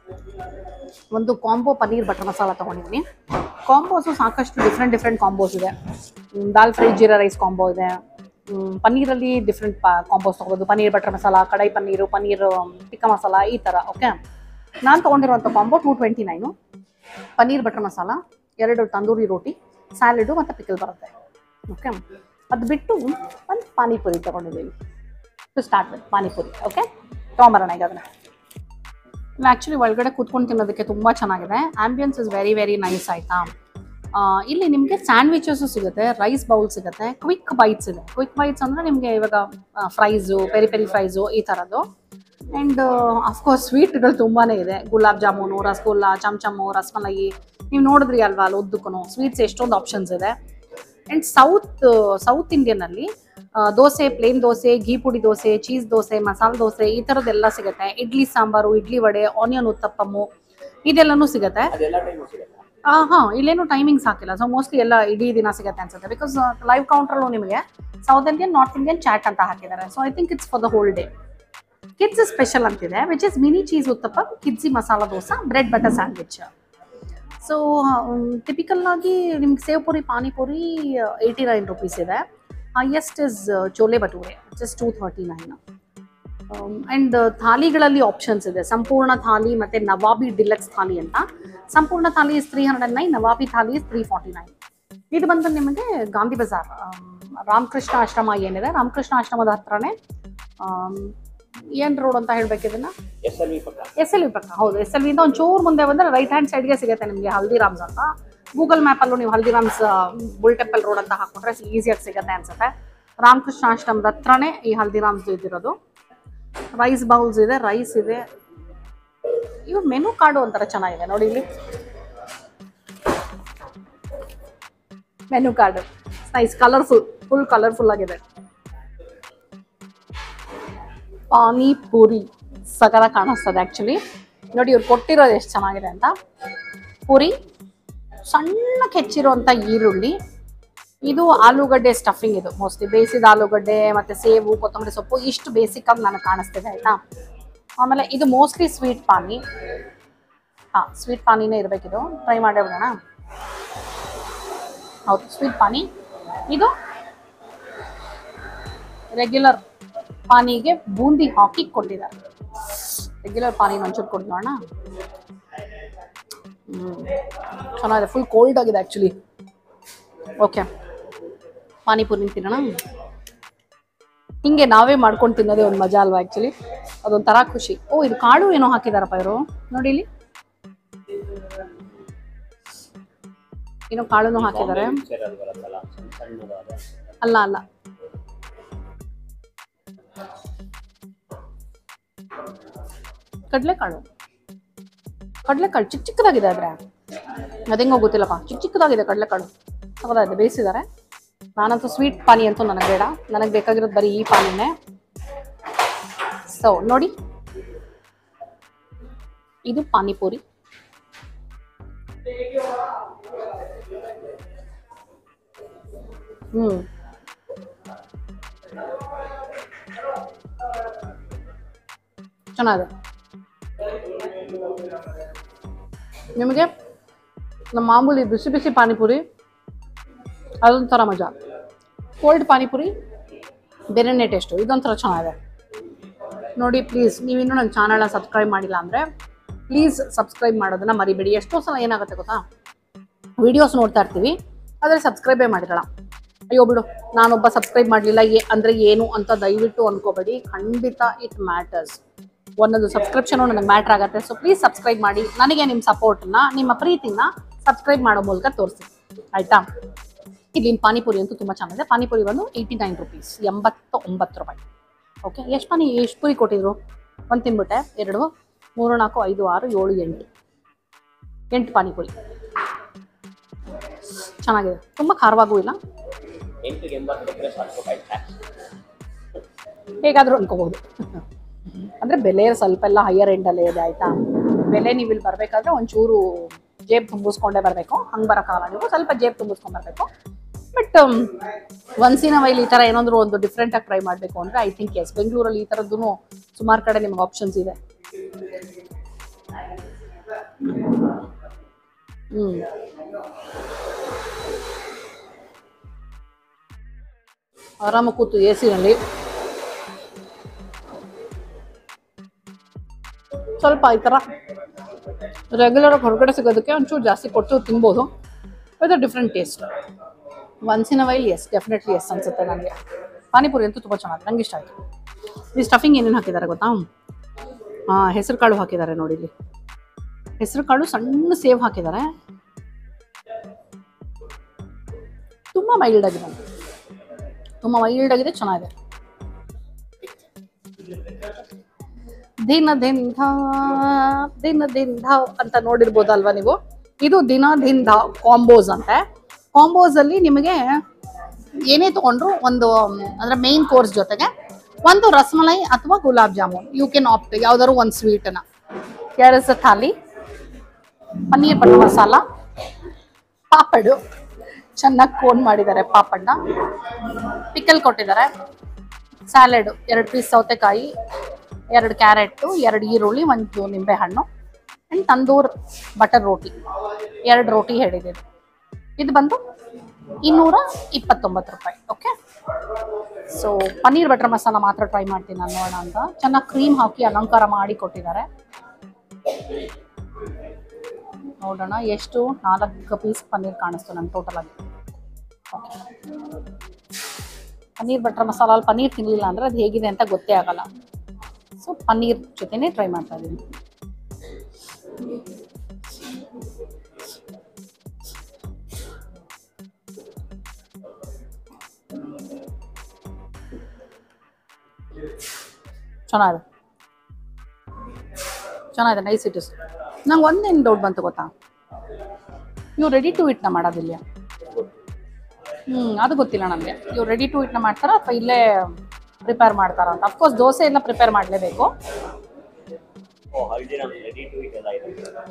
ಒಂದು ಕಾಂಬೋ ಪನ್ನೀರ್ ಬಟರ್ ಮಸಾಲ ತೊಗೊಂಡಿದ್ದೀನಿ ಕಾಂಬೋಸು ಸಾಕಷ್ಟು ಡಿಫ್ರೆಂಟ್ ಡಿಫ್ರೆಂಟ್ ಕಾಂಬೋಸ್ ಇದೆ ಹ್ಮ್, dal fry jeera rice combo ಇದೆ ಹ್ಮ್, ಪನ್ನೀರಲ್ಲಿ ಡಿಫ್ರೆಂಟ್ ಕಾಂಬೋಸ್ ತೊಗೋಬೋದು ಪನ್ನೀರ್ ಬಟರ್ ಮಸಾಲ ಕಡಾಯಿ ಪನ್ನೀರು ಪನ್ನೀರ್ ಟಿಕ್ಕ ಮಸಾಲ ಈ ಥರ ಓಕೆ ನಾನು ತೊಗೊಂಡಿರುವಂಥ combo two twenty nine paneer butter masala ಎರಡು ತಂದೂರಿ ರೋಟಿ ಸ್ಯಾಲೆಡು ಮತ್ತು ಪಿಕಲ್ ಬರುತ್ತೆ ಓಕೆ ಅದು ಬಿಟ್ಟು ಒಂದು ಪಾನಿಪುರಿ ತೊಗೊಂಡಿದ್ದೀವಿ to start with panipuri okay ತೊಗೊಂಬರೋಣ ಈಗ ಅದನ್ನ ಆ್ಯಕ್ಚುಲಿ ಒಳಗಡೆ ಕೂತ್ಕೊಂಡು ತಿನ್ನೋದಕ್ಕೆ ತುಂಬ ಚೆನ್ನಾಗಿದೆ ambience is very very nice ಆಯಿತಾ ಇಲ್ಲಿ ನಿಮಗೆ ಸ್ಯಾಂಡ್ವಿಚಸ್ಸು ಸಿಗುತ್ತೆ ರೈಸ್ ಬೌಲ್ ಸಿಗುತ್ತೆ ಕ್ವಿಕ್ ಬೈಟ್ಸ್ ಇದೆ ಕ್ವಿಕ್ ಬೈಟ್ಸ್ ಅಂದರೆ ನಿಮಗೆ ಇವಾಗ ಫ್ರೈಸು ಪೆರಿ ಪೆರಿ ಫ್ರೈಸು ಈ ಥರದ್ದು ಆ್ಯಂಡ್ ಅಫ್ಕೋರ್ಸ್ ಸ್ವೀಟ್ಗಳು ತುಂಬಾ ಇದೆ ಗುಲಾಬ್ ಜಾಮೂನು ರಸಗುಲ್ಲ ಚಮಚಮು ರಸಮಲೈ ನೀವು ನೋಡಿದ್ರಿ ಅಲ್ವಾ ಅಲ್ಲಿ ಉದ್ದಕ್ಕೂ ಸ್ವೀಟ್ಸ್ ಎಷ್ಟೊಂದು ಆಪ್ಷನ್ಸ್ ಇದೆ ಆ್ಯಂಡ್ ಸೌತ್ ಸೌತ್ ಇಂಡಿಯನ್ನಲ್ಲಿ ದೋಸೆ ಪ್ಲೇನ್ ದೋಸೆ ಘೀ ಪುಡಿ ದೋಸೆ ಚೀಸ್ ದೋಸೆ ಮಸಾಲೆ ದೋಸೆ ಈ ಥರದ್ದೆಲ್ಲ ಸಿಗುತ್ತೆ ಇಡ್ಲಿ ಸಾಂಬಾರು ಇಡ್ಲಿ ವಡೆ ಆನಿಯನ್ ಉತ್ತಪ್ಪಮ್ಮು ಇದೆಲ್ಲನೂ ಸಿಗುತ್ತೆ ಅದೆಲ್ಲ ಟೈಮು ಸಿಗುತ್ತೆ ಹಾಂ ಇಲ್ಲೇನು ಟೈಮಿಂಗ್ಸ್ ಹಾಕಿಲ್ಲ ಸೊ ಮೋಸ್ಟ್ಲಿ ಎಲ್ಲ ಇಡೀ ದಿನ ಸಿಗುತ್ತೆ ಅನ್ಸುತ್ತೆ ಬಿಕಾಸ್ ಲೈವ್ ಕೌಂಟ್ರಲ್ಲೂ ನಿಮಗೆ south Indian north Indian chaat ಅಂತ ಹಾಕಿದ್ದಾರೆ so I think it's for the whole day kids special ಅಂತಿದೆ which is mini cheese uttappa ಕಿಡ್ಸಿ masala dosa bread butter sandwich so typical ಆಗಿ ನಿಮ್ಗೆ sev puri panipuri eighty nine rupees ಇದೆ highest is chole bhature just two thirty nine and ಥಾಲಿಗಳಲ್ಲಿ ಆಪ್ಷನ್ಸ್ ಇದೆ ಸಂಪೂರ್ಣ ಥಾಲಿ ಮತ್ತು ನವಾಬಿ ಡಿಲಕ್ಸ್ ಥಾಲಿ ಅಂತ Sampoorna thali is three hundred nine ನವಾಬಿ thali is three forty nine ಇದು ಬಂದು ನಿಮಗೆ ಗಾಂಧಿ ಬಜಾರ್ ಆಮ್, ರಾಮಕೃಷ್ಣ ಆಶ್ರಮ ಏನಿದೆ ರಾಮಕೃಷ್ಣ ಆಶ್ರಮದ ಹತ್ರನೇ ಏನು ರೋಡ್ ಅಂತ ಹೇಳ್ಬೇಕು ಇದನ್ನ ಎಸ್ ಎಲ್ ವಿ ಪಕ್ಕ ಎಸ್ ಎಲ್ ವಿ ಪಕ್ಕ ಹೌದು ಎಸ್ ಎಲ್ ವಿಯಿಂದ ಒಂದು ಚೂರು ಮುಂದೆ ಬಂದರೆ ರೈಟ್ ಹ್ಯಾಂಡ್ ಸೈಡ್ಗೆ ಸಿಗುತ್ತೆ ನಿಮಗೆ ಹಲ್ದಿರಾಮ್ಸ್ ಅಂತ ಗೂಗಲ್ ಮ್ಯಾಪಲ್ಲೂ ನೀವು ಹಲ್ದಿರಾಮ್ಸ್ ಬುಲ್ ಟೆಂಪಲ್ ರೋಡ್ ಅಂತ ಹಾಕ್ಬಿಟ್ರೆ ಈಸಿಯಾಗಿ ಸಿಗುತ್ತೆ ಅನ್ಸುತ್ತೆ ರಾಮಕೃಷ್ಣ ಆಶ್ರಮದ ಹತ್ರನೇ ಈ ಹಲ್ದಿರಾಮ್ಸ್ ಇದ್ದಿರೋದು ರೈಸ್ ಬೌಲ್ಸ್ ಇದೆ ರೈಸ್ ಇದೆ ಇವ್ರ ಮೆನು ಕಾರ್ಡು ಒಂಥರ ಚೆನ್ನಾಗಿದೆ ನೋಡಿ ಇಲ್ಲಿ menu card nice colourful full colourful ಆಗಿದೆ ಪಾನಿಪುರಿ ಸಗರ ಕಾಣಿಸ್ತದೆ ಆ್ಯಕ್ಚುಲಿ ನೋಡಿ ಇವ್ರು ಕೊಟ್ಟಿರೋದು ಎಷ್ಟು ಚೆನ್ನಾಗಿದೆ ಅಂತ ಪುರಿ ಸಣ್ಣಕ್ಕೆ ಹೆಚ್ಚಿರುವಂಥ ಈರುಳ್ಳಿ ಇದು ಆಲೂಗಡ್ಡೆ ಸ್ಟಫಿಂಗ್ ಇದು ಮೋಸ್ಟ್ಲಿ ಬೇಯಿಸಿದ ಆಲೂಗಡ್ಡೆ ಮತ್ತು ಸೇವು ಕೊತ್ತಂಬರಿ ಸೊಪ್ಪು ಇಷ್ಟು ಬೇಸಿಕ್ ಆಗಿ ನನಗೆ ಕಾಣಿಸ್ತಿದೆ ಆಯಿತಾ ಆಮೇಲೆ ಇದು ಮೋಸ್ಟ್ಲಿ ಸ್ವೀಟ್ ಪಾನಿ ಹಾಂ ಸ್ವೀಟ್ ಪಾನಿನೇ ಇರಬೇಕಿದು ಟ್ರೈ ಮಾಡೇ ಬಿಡೋಣ ಹೌದು ಸ್ವೀಟ್ ಪಾನಿ ಇದು ರೆಗ್ಯುಲರ್ ಪಾನಿಗೆ ಬೂಂದಿ ಹಾಕಿ ಕೊಟ್ಟಿದ್ದಾರೆ ರೆಗ್ಯುಲರ್ ಪಾನಿ ಒಂಚೂರು ಕೊಡ್ಲೋಣ ಹ್ಮ್ ಚೆನ್ನಾಗಿದೆ ಫುಲ್ ಕೋಲ್ಡ್ ಆಗಿದೆ ಆ್ಯಕ್ಚುಲಿ ಓಕೆ ಪಾನಿಪುರಿ ತಿನ್ನೋಣ ಹಿಂಗೆ ನಾವೇ ಮಾಡ್ಕೊಂಡು ತಿನ್ನೋದೇ ಒಂದು ಮಜಾ ಅಲ್ವಾ ಆ್ಯಕ್ಚುಲಿ ಅದೊಂಥರ ಖುಷಿ ಓ ಇದು ಕಾಳು ಏನೋ ಹಾಕಿದಾರಪ್ಪ ಇವರು ನೋಡಿ ಇಲ್ಲಿ ಏನೋ ಕಾಳುನು ಹಾಕಿದ್ದಾರೆ ಸೇರಲ್ ಬರುತ್ತಲ್ಲ ಸಣ್ಣ ಸಣ್ಣದಾದ ಅಲ್ಲ ಅಲ್ಲ ಕಡಲೆಕಾಳು ಕಡಲೆಕಾಳು ಚಿಕ್ಕ ಚಿಕ್ಕದಾಗಿದೆ ಆದ್ರೆ ಅದೇಂಗೋ ಗೊತ್ತಿಲ್ಲಪ್ಪ ಚಿಕ್ಕ ಚಿಕ್ಕದಾಗಿದೆ ಕಡಲೆಕಾಳು ಸಕದಾಗಿದೆ ಬೇಯಿಸಿದ್ದಾರೆ ನಾನಂತೂ ಸ್ವೀಟ್ ಪಾನಿ ಅಂತೂ ನನಗೆ ಬೇಡ ನನಗೆ ಬೇಕಾಗಿರೋದು ಬರೀ ಈ ಪಾನಿನೇ ಸೊ ನೋಡಿ ಇದು ಪಾನಿಪುರಿ ಹ್ಮ್ ಚೆನ್ನಾಗಿದೆ ನಿಮಗೆ ನಮ್ಮ ಮಾಮೂಲಿ ಬಿಸಿ ಬಿಸಿ ಪಾನಿಪುರಿ ಅದೊಂಥರ ಮಜಾ ಕೋಲ್ಡ್ ಪಾನಿಪುರಿ ಬೇರೆನೇ ಟೇಸ್ಟು ಇದೊಂಥರ ಚೆನ್ನಾಗಿದೆ ನೋಡಿ ಪ್ಲೀಸ್ ನೀವಿನ್ನೂ ನನ್ನ ಚಾನಲ್ನ ಸಬ್ಸ್ಕ್ರೈಬ್ ಮಾಡಿಲ್ಲ ಅಂದರೆ ಪ್ಲೀಸ್ ಸಬ್ಸ್ಕ್ರೈಬ್ ಮಾಡೋದನ್ನ ಮರಿಬೇಡಿ ಎಷ್ಟೋ ಸಲ ಏನಾಗುತ್ತೆ ಗೊತ್ತಾ ವಿಡಿಯೋಸ್ ನೋಡ್ತಾ ಇರ್ತೀವಿ ಆದರೆ ಸಬ್ಸ್ಕ್ರೈಬೇ ಮಾಡಿರಲ್ಲ ಅಯ್ಯೋ ಬಿಡು ನಾನೊಬ್ಬ ಸಬ್ಸ್ಕ್ರೈಬ್ ಮಾಡಲಿಲ್ಲ ಏ ಅಂದರೆ ಏನು ಅಂತ ದಯವಿಟ್ಟು ಅನ್ಕೋಬೇಡಿ ಖಂಡಿತ ಇಟ್ ಮ್ಯಾಟರ್ಸ್ ಒಂದೊಂದು ಸಬ್ಸ್ಕ್ರಿಪ್ಷನು ನನಗೆ ಮ್ಯಾಟ್ರ್ ಆಗುತ್ತೆ ಸೊ ಪ್ಲೀಸ್ ಸಬ್ಸ್ಕ್ರೈಬ್ ಮಾಡಿ ನನಗೆ ನಿಮ್ಮ ಸಪೋರ್ಟನ್ನ ನಿಮ್ಮ ಪ್ರೀತಿನ ಸಬ್ಸ್ಕ್ರೈಬ್ ಮಾಡೋ ಮೂಲಕ ತೋರಿಸಿ ಆಯಿತಾ ಇಲ್ಲಿನ ಪಾನಿಪುರಿ ಅಂತೂ ತುಂಬ ಚೆನ್ನಾಗಿದೆ ಪಾನಿಪುರಿ ಬಂದು ಏಯ್ಟಿ ನೈನ್ ರುಪೀಸ್ ಎಂಬತ್ತ ಒಂಬತ್ತು ರೂಪಾಯಿ ಓಕೆ ಎಷ್ಟು ಪಾನಿ ಎಷ್ಟು ಪುರಿ ಕೊಟ್ಟಿದ್ರು ಒಂದು ತಿನ್ಬಿಟ್ಟೆ ಎರಡು ಮೂರು ನಾಲ್ಕು ಐದು ಆರು ಏಳು ಎಂಟು ಎಂಟು ಪಾನಿಪುರಿ ಚೆನ್ನಾಗಿದೆ ತುಂಬ ಖಾರವಾಗೂ ಇಲ್ಲ ಎಂಟಿಗೆ ಎಂಬತ್ತು ರೂಪಾಯಿ ಸಾಕು ರೂಪಾಯಿ ಟ್ಯಾಕ್ಸ್ ಹೇಗಾದರೂ ಅನ್ಕೋಬಹುದು ಅಂದರೆ ಬೆಲೆ ಸ್ವಲ್ಪ ಎಲ್ಲ ಹೈಯರ್ ಎಂಡಲ್ಲೇ ಇದೆ ಆಯಿತಾ ಬೆಲೆ ನೀವು ಇಲ್ಲಿ ಬರಬೇಕಾದ್ರೆ ಒಂಚೂರು ಜೇಬ್ ತುಂಬಿಸ್ಕೊಂಡೇ ಬರಬೇಕು ಹಂಗೆ ಬರೋಕ್ಕಾಗಲ್ಲ ನೀವು ಸ್ವಲ್ಪ ಜೇಬ್ ತುಂಬಿಸ್ಕೊಂಡು ಬರಬೇಕು ಬಟ್ ಒನ್ಸಿನ ವೈಲ್ ಈ ಥರ ಏನಾದರೂ ಒಂದು ಡಿಫ್ರೆಂಟಾಗಿ ಟ್ರೈ ಮಾಡಬೇಕು ಅಂದರೆ ಐ ಥಿಂಕ್ ಎಸ್ ಬೆಂಗಳೂರಲ್ಲಿ ಈ ಥರದ್ದು ಸುಮಾರು ಕಡೆ ನಿಮ್ಗೆ ಆಪ್ಷನ್ಸ್ ಇದೆ ಹ್ಞೂ ಆರಾಮ ಕೂತು ಎ ಸಿನಲ್ಲಿ ಸ್ವಲ್ಪ ಈ ಥರ ರೆಗ್ಯುಲರ್ ಹೊರಗಡೆ ಸಿಗೋದಕ್ಕೆ ಒಂಚೂರು ಜಾಸ್ತಿ ಕೊಟ್ಟು ತಿನ್ಬೋದು with different taste once in a while yes definitely yes ಅನ್ಸುತ್ತೆ ನನಗೆ ಪಾನಿಪುರಿ ಅಂತೂ ತುಂಬ ಚೆನ್ನಾಗಿದೆ ನಂಗೆ ಇಷ್ಟ ಆಯಿತು ಈ ಸ್ಟಫಿಂಗ್ ಏನೇನು ಹಾಕಿದ್ದಾರೆ ಗೊತ್ತಾ ಹಾಂ ಹೆಸರು ಕಾಳು ಹಾಕಿದ್ದಾರೆ ನೋಡಿ ಇಲ್ಲಿ ಹೆಸರು ಕಾಳು ಸಣ್ಣ ಸೇವ್ ಹಾಕಿದ್ದಾರೆ ತುಂಬ ಮೈಲ್ಡ್ ಆಗಿದೆ ತುಂಬ ಮೈಲ್ಡ್ ಆಗಿದೆ ಚೆನ್ನಾಗಿದೆ ದಿನ ದಿನ ದಿನ ದಿನ ಧಾವ್ ಅಂತ ನೋಡಿರ್ಬೋದಲ್ವಾ ನೀವು ಇದು ದಿನ ದಿನ ಧಾವ್ ಕಾಂಬೋಸ್ ಅಂತೆ ಕಾಂಬೋಸ್ ಅಲ್ಲಿ ನಿಮಗೆ ಏನೇ ತಗೊಂಡ್ರು ಒಂದು ಮ್, ಅಂದ್ರೆ ಮೇನ್ ಕೋರ್ಸ್ ಜೊತೆಗೆ ಒಂದು ರಸಮಲೈ ಅಥವಾ gulab jamun you can opt ಯಾವ್ದಾದ್ರು ಒಂದು ಸ್ವೀಟನ್ನ ಇಸ್ ಥಾಲಿ ಪನ್ನೀರ್ ಬಟರ್ ಮಸಾಲ ಪಾಪಡು ಚೆನ್ನಾಗಿ ಕೋನ್ ಮಾಡಿದ್ದಾರೆ ಪಾಪಡ್ನ ಪಿಕಲ್ ಕೊಟ್ಟಿದ್ದಾರೆ ಸ್ಯಾಲೆಡ್ ಎರಡು ಪೀಸ್ ಸೌತೆಕಾಯಿ ಎರಡು ಕ್ಯಾರೆಟು ಎರಡು ಈರುಳ್ಳಿ ಒಂದು ನಿಂಬೆಹಣ್ಣು ಆ್ಯಂಡ್ ತಂದೂರ್ ಬಟರ್ ರೋಟಿ ಎರಡು ರೋಟಿ ಹೇಳಿದ್ದೀನಿ ಇದು ಬಂದು ಇನ್ನೂರ ಇಪ್ಪತ್ತೊಂಬತ್ತು ರೂಪಾಯಿ okay so paneer butter masala ಮಾತ್ರ ಟ್ರೈ ಮಾಡ್ತೀನಿ ನಾನು ನೋಡೋಣ ಅಂತ ಚೆನ್ನಾಗಿ ಕ್ರೀಮ್ ಹಾಕಿ ಅಲಂಕಾರ ಮಾಡಿ ಕೊಟ್ಟಿದ್ದಾರೆ ನೋಡೋಣ ಎಷ್ಟು ನಾಲ್ಕು ಪೀಸ್ ಪನ್ನೀರ್ ಕಾಣಿಸ್ತು ನಂಗೆ ಟೋಟಲ್ ಆಗಿ Okay. ಪನ್ನೀರ್ ಬಟರ್ ಮಸಾಲ ಅಲ್ಲಿ ಪನ್ನೀರ್ ತಿನ್ನಲಿಲ್ಲ ಅಂದ್ರೆ ಅದು ಹೇಗಿದೆ ಅಂತ ಗೊತ್ತೇ ಆಗಲ್ಲ ಸೊ ಪನ್ನೀರ್ ಜೊತೆನೇ ಟ್ರೈ ಮಾಡ್ತಾ ಇದ್ದೀನಿ ಚೆನ್ನಾಗಿದೆ ಚೆನ್ನಾಗಿದೆ ನೈಸ್ ಇಟ್ ಇಸ್ ನಂಗೆ ಒಂದೇನು ಡೌಟ್ ಬಂತು ಗೊತ್ತಾ ನೀವು ರೆಡಿ ಟು ಇಟ್ನ ಮಾಡೋದಿಲ್ಲ ಹ್ಞೂ ಅದು ಗೊತ್ತಿಲ್ಲ ನನಗೆ ಇವ್ರು ರೆಡಿ ಟು ಇಟ್ನ ಮಾಡ್ತಾರಾ ಅಥವಾ ಇಲ್ಲೇ ಪ್ರಿಪೇರ್ ಮಾಡ್ತಾರಾ ಅಂತ ಅಫ್ಕೋರ್ಸ್ ದೋಸೆ ಎಲ್ಲ ಪ್ರಿಪೇರ್ ಮಾಡಲೇಬೇಕು oh Haldiram ready to eat ಎಲ್ಲ ಇದೆ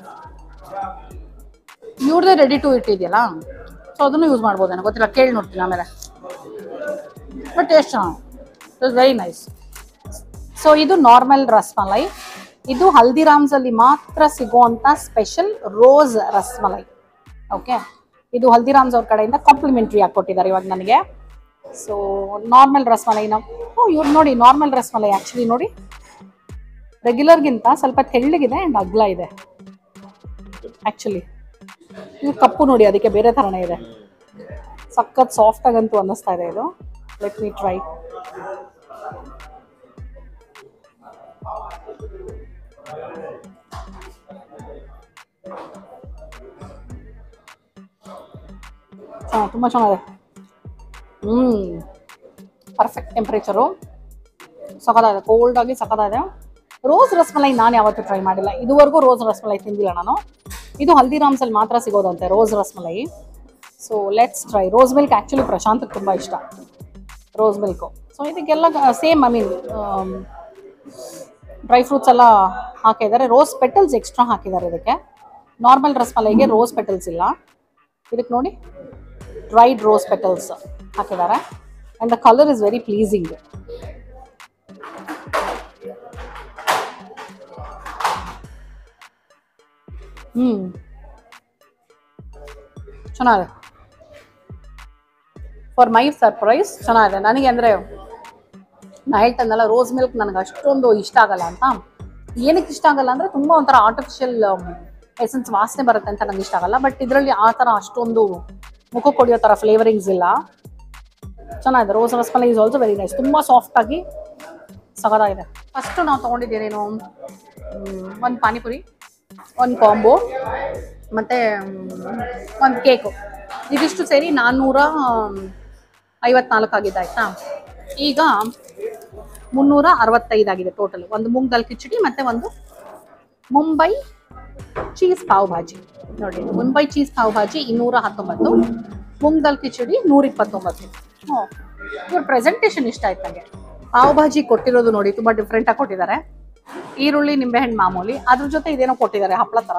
ಇವ್ರದೇ ರೆಡಿ ಟು ಇಟ್ ಇದೆಯಲ್ಲ ಸೊ ಅದನ್ನು ಯೂಸ್ ಮಾಡ್ಬೋದೇನೋ ಗೊತ್ತಿಲ್ಲ ಕೇಳಿ ನೋಡ್ತೀನಿ ಆಮೇಲೆ ಬಟ್ ಟೇಸ್ಟ್ ಚೆನ್ನಾಗಿ it is very nice so ಇದು ನಾರ್ಮಲ್ ರಸ್ಮಲೈ ಇದು ಹಲ್ದಿರಾಮ್ಸ್ ಅಲ್ಲಿ ಮಾತ್ರ ಸಿಗುವಂತ ಸ್ಪೆಷಲ್ ರೋಸ್ ರಸ್ಮಲೈ ಓಕೆ ಇದು ಹಲ್ದಿರಾಮ್ಸ್ ಅವ್ರ ಕಡೆಯಿಂದ ಕಾಂಪ್ಲಿಮೆಂಟ್ರಿ ಆಗಿ ಕೊಟ್ಟಿದ್ದಾರೆ ಇವಾಗ ನನಗೆ ಸೊ ನಾರ್ಮಲ್ ರಸ್ಮಲೈನ ಓ ಇವ್ರು ನೋಡಿ ನಾರ್ಮಲ್ ರಸ್ಮಲೈ ಆ್ಯಕ್ಚುಲಿ ನೋಡಿ ರೆಗ್ಯುಲರ್ಗಿಂತ ಸ್ವಲ್ಪ ತೆಳ್ಳಗಿದೆ ಆ್ಯಂಡ್ ಅಗ್ಲ ಇದೆ ಆ್ಯಕ್ಚುಲಿ ಇದು ಕಪ್ಪು ನೋಡಿ ಅದಕ್ಕೆ ಬೇರೆ ಥರನೇ ಇದೆ ಸಖತ್ ಸಾಫ್ಟ್ ಆಗಂತೂ ಅನ್ನಿಸ್ತಾ ಇದೆ ಇದು ಲೆಟ್ ಮೀ ಟ್ರೈ ಚೆನ್ನಾಗಿ ತುಂಬ ಚೆನ್ನಾಗಿದೆ ಹ್ಞೂ ಪರ್ಫೆಕ್ಟ್ ಟೆಂಪ್ರೇಚರು ಸಖತ್ತಾಗಿದೆ ಕೋಲ್ಡ್ ಆಗಿ ಸಖತ್ತಾಗಿದೆ ರೋಸ್ ರಸ್ಮಲೈ ನಾನು ಯಾವತ್ತೂ ಟ್ರೈ ಮಾಡಿಲ್ಲ ಇದುವರೆಗೂ ರೋಸ್ ರಸ್ಮಲೈ ತಿಂದಿಲ್ಲ ನಾನು ಇದು ಹಲ್ದಿರಾಮ್ಸಲ್ಲಿ ಮಾತ್ರ ಸಿಗೋದಂತೆ rose rasmalai so let's try rose milk actually ಪ್ರಶಾಂತಕ್ಕೆ ತುಂಬ ಇಷ್ಟ ರೋಸ್ ಮಿಲ್ಕು ಸೊ ಇದಕ್ಕೆಲ್ಲ same I mean dry fruits ಎಲ್ಲ ಹಾಕಿದ್ದಾರೆ ರೋಸ್ ಪೆಟಲ್ಸ್ ಎಕ್ಸ್ಟ್ರಾ ಹಾಕಿದ್ದಾರೆ ಇದಕ್ಕೆ ನಾರ್ಮಲ್ ರಸ್ಮಲೈಗೆ ರೋಸ್ ಪೆಟಲ್ಸ್ ಇಲ್ಲ ಇದಕ್ಕೆ ನೋಡಿ ಡ್ರೈಡ್ ರೋಸ್ ಪೆಟಲ್ಸ್ ಹಾಕಿದ್ದಾರೆ and the colour is very pleasing ಹ್ಞೂ ಚೆನ್ನಾಗಿದೆ ಫಾರ್ ಮೈ ಸರ್ಪ್ರೈಸ್ ಚೆನ್ನಾಗಿದೆ ನನಗೆ ಅಂದರೆ ನಾ ಹೇಳ್ತಂದಲ್ಲ ರೋಸ್ ಮಿಲ್ಕ್ ನನಗೆ ಅಷ್ಟೊಂದು ಇಷ್ಟ ಆಗಲ್ಲ ಅಂತ ಏನಕ್ಕೆ ಇಷ್ಟ ಆಗಲ್ಲ ಅಂದರೆ ತುಂಬ ಒಂಥರ ಆರ್ಟಿಫಿಷಿಯಲ್ ಎಸೆನ್ಸ್ ವಾಸನೆ ಬರುತ್ತೆ ಅಂತ ನನಗೆ ಇಷ್ಟ ಆಗಲ್ಲ ಬಟ್ ಇದರಲ್ಲಿ ಆ ಥರ ಅಷ್ಟೊಂದು ಮುಖ ಕೊಡಿಯೋ ಥರ ಫ್ಲೇವರಿಂಗ್ಸ್ ಇಲ್ಲ ಚೆನ್ನಾಗಿದೆ rose rasmalai is also very nice ತುಂಬ ಸಾಫ್ಟಾಗಿ ಸಗದಾಗಿದೆ ಫಸ್ಟು ನಾವು ತೊಗೊಂಡಿದ್ದೇನೇನು ಒಂದು ಪಾನಿಪುರಿ ಒಂದು ಕಾಂಬೋ ಮತ್ತು ಒಂದು ಕೇಕು ಇದಿಷ್ಟು ಸೇರಿ ನಾನ್ನೂರ ಐವತ್ನಾಲ್ಕು ಆಗಿದೆ ಆಯಿತಾ ಈಗ ಮುನ್ನೂರ ಅರವತ್ತೈದಾಗಿದೆ ಟೋಟಲ್ ಒಂದು ಮೂಂಗ್ ದಾಲ್ ಕಿಚಡಿ ಮತ್ತು ಒಂದು ಮುಂಬೈ ಚೀಸ್ ಪಾವ್ ಭಾಜಿ ನೋಡಿ ಮುಂಬೈ ಚೀಸ್ ಪಾವ್ ಭಾಜಿ ಇನ್ನೂರ ಹತ್ತೊಂಬತ್ತು ಮೂಂಗ್ ದಾಲ್ ಕಿಚಡಿ ನೂರ ಇಪ್ಪತ್ತೊಂಬತ್ತು ಹ್ಞೂ ಇವ್ರ ಪ್ರೆಸೆಂಟೇಷನ್ ಇಷ್ಟ ಆಯ್ತು ನನಗೆ ಪಾವ್ ಭಾಜಿ ಕೊಟ್ಟಿರೋದು ನೋಡಿ ತುಂಬ ಡಿಫ್ರೆಂಟಾಗಿ ಕೊಟ್ಟಿದ್ದಾರೆ ಈರುಳ್ಳಿ ನಿಂಬೆಹಣ್ಣು ಮಾಮೂಲಿ ಅದ್ರ ಜೊತೆ ಇದೇನೋ ಕೊಟ್ಟಿದ್ದಾರೆ ಹಪ್ಪಳ ಥರ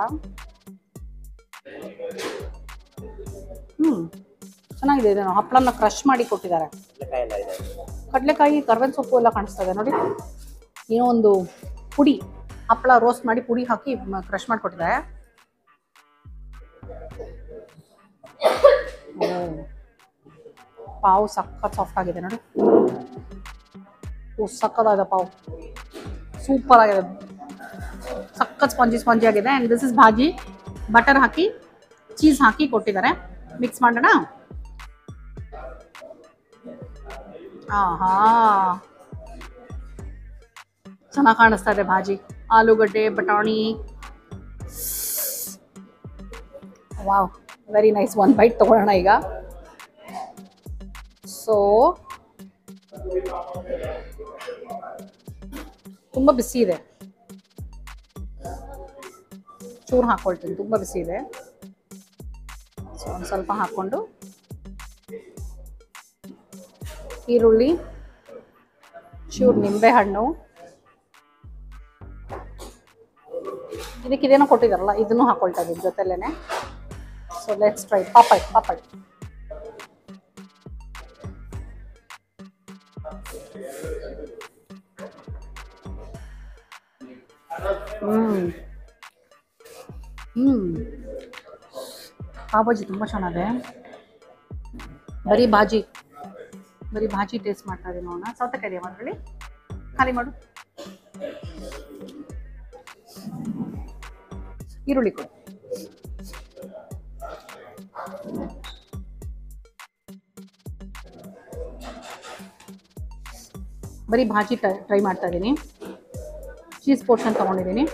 ಹ್ಞೂ ಚೆನ್ನಾಗಿದೆ ಇದೇನೋ ಹಪ್ಪಳನ ಕ್ರಷ್ ಮಾಡಿ ಕೊಟ್ಟಿದ್ದಾರೆ ಕಾಯೆಲ್ಲ ಇದೆ ಕಡಲೆಕಾಯಿ ಕರ್ಬೇವಿನ ಸೊಪ್ಪು ಎಲ್ಲ ಕಾಣಿಸ್ತಾ ಇದೆ ನೋಡಿ ಏನೋ ಒಂದು ಪುಡಿ ಹಪ್ಪಳ ರೋಸ್ಟ್ ಮಾಡಿ ಪುಡಿ ಹಾಕಿ ಕ್ರಷ್ ಮಾಡಿಕೊಟ್ಟಿದ್ದಾರೆ ಓ. ಪಾವ್ ಸಖತ್ ಸಾಫ್ಟ್ ಆಗಿದೆ ನೋಡಿ ಓ ಸಕ್ಕತ್ತಾದ ಪಾವ್ ಸೂಪರ್ ಆಗಿದೆ ಸಖತ್ ಸ್ಪಾಂಜಿ ಸ್ಪಾಂಜಿ ಆಗಿದೆ and this is bhaji butter ಹಾಕಿ ಚೀಸ್ ಹಾಕಿ ಕೊಟ್ಟಿದ್ದಾರೆ ಮಿಕ್ಸ್ ಮಾಡೋಣ ಆಹಾ ಚೆನ್ನಾಗಿ ಕಾಣಿಸ್ತಾ ಇದೆ ಭಾಜಿ ಆಲೂಗಡ್ಡೆ ಬಟಾಣಿ wow very nice one bite ತಗೊಳ್ಳೋಣ ಈಗ ಸೊ ತುಂಬ ಬಿಸಿ ಇದೆ ಚೂರು ಹಾಕೊಳ್ತೀನಿ ತುಂಬ ಬಿಸಿ ಇದೆ ಸೊ ಒಂದು ಸ್ವಲ್ಪ ಹಾಕ್ಕೊಂಡು ಈರುಳ್ಳಿ ಚೂರು ನಿಂಬೆಹಣ್ಣು ಇದಕ್ಕೆ ಇದೇನೋ ಕೊಟ್ಟಿದಾರಲ್ಲ ಇದನ್ನು ಹಾಕೊಳ್ತಾ ಇದ್ದೀನಿ ಜೊತೆಲೇನೆ so let's try papad papad ಹ್ಮ್ ಹ್ಮ್ ಪಾವ್ ಭಾಜಿ ತುಂಬ ಚೆನ್ನಾಗಿದೆ ಬರೀ ಭಾಜಿ ಬರೀ ಭಾಜಿ ಟೇಸ್ಟ್ ಮಾಡ್ತಾ ಇದೀನಿ ನೋಡೋಣ ಸೌತೆಕಾಯಿ ಅದರಲ್ಲಿ ಖಾಲಿ ಮಾಡು ಈರುಳ್ಳಿ ಕೊಡು ಬರೀ ಭಾಜಿ ಟ್ರೈ ಮಾಡ್ತಾ ಇದ್ದೀನಿ ಚೀಸ್ ಪೋರ್ಷನ್ ತೊಗೊಂಡಿದ್ದೀನಿ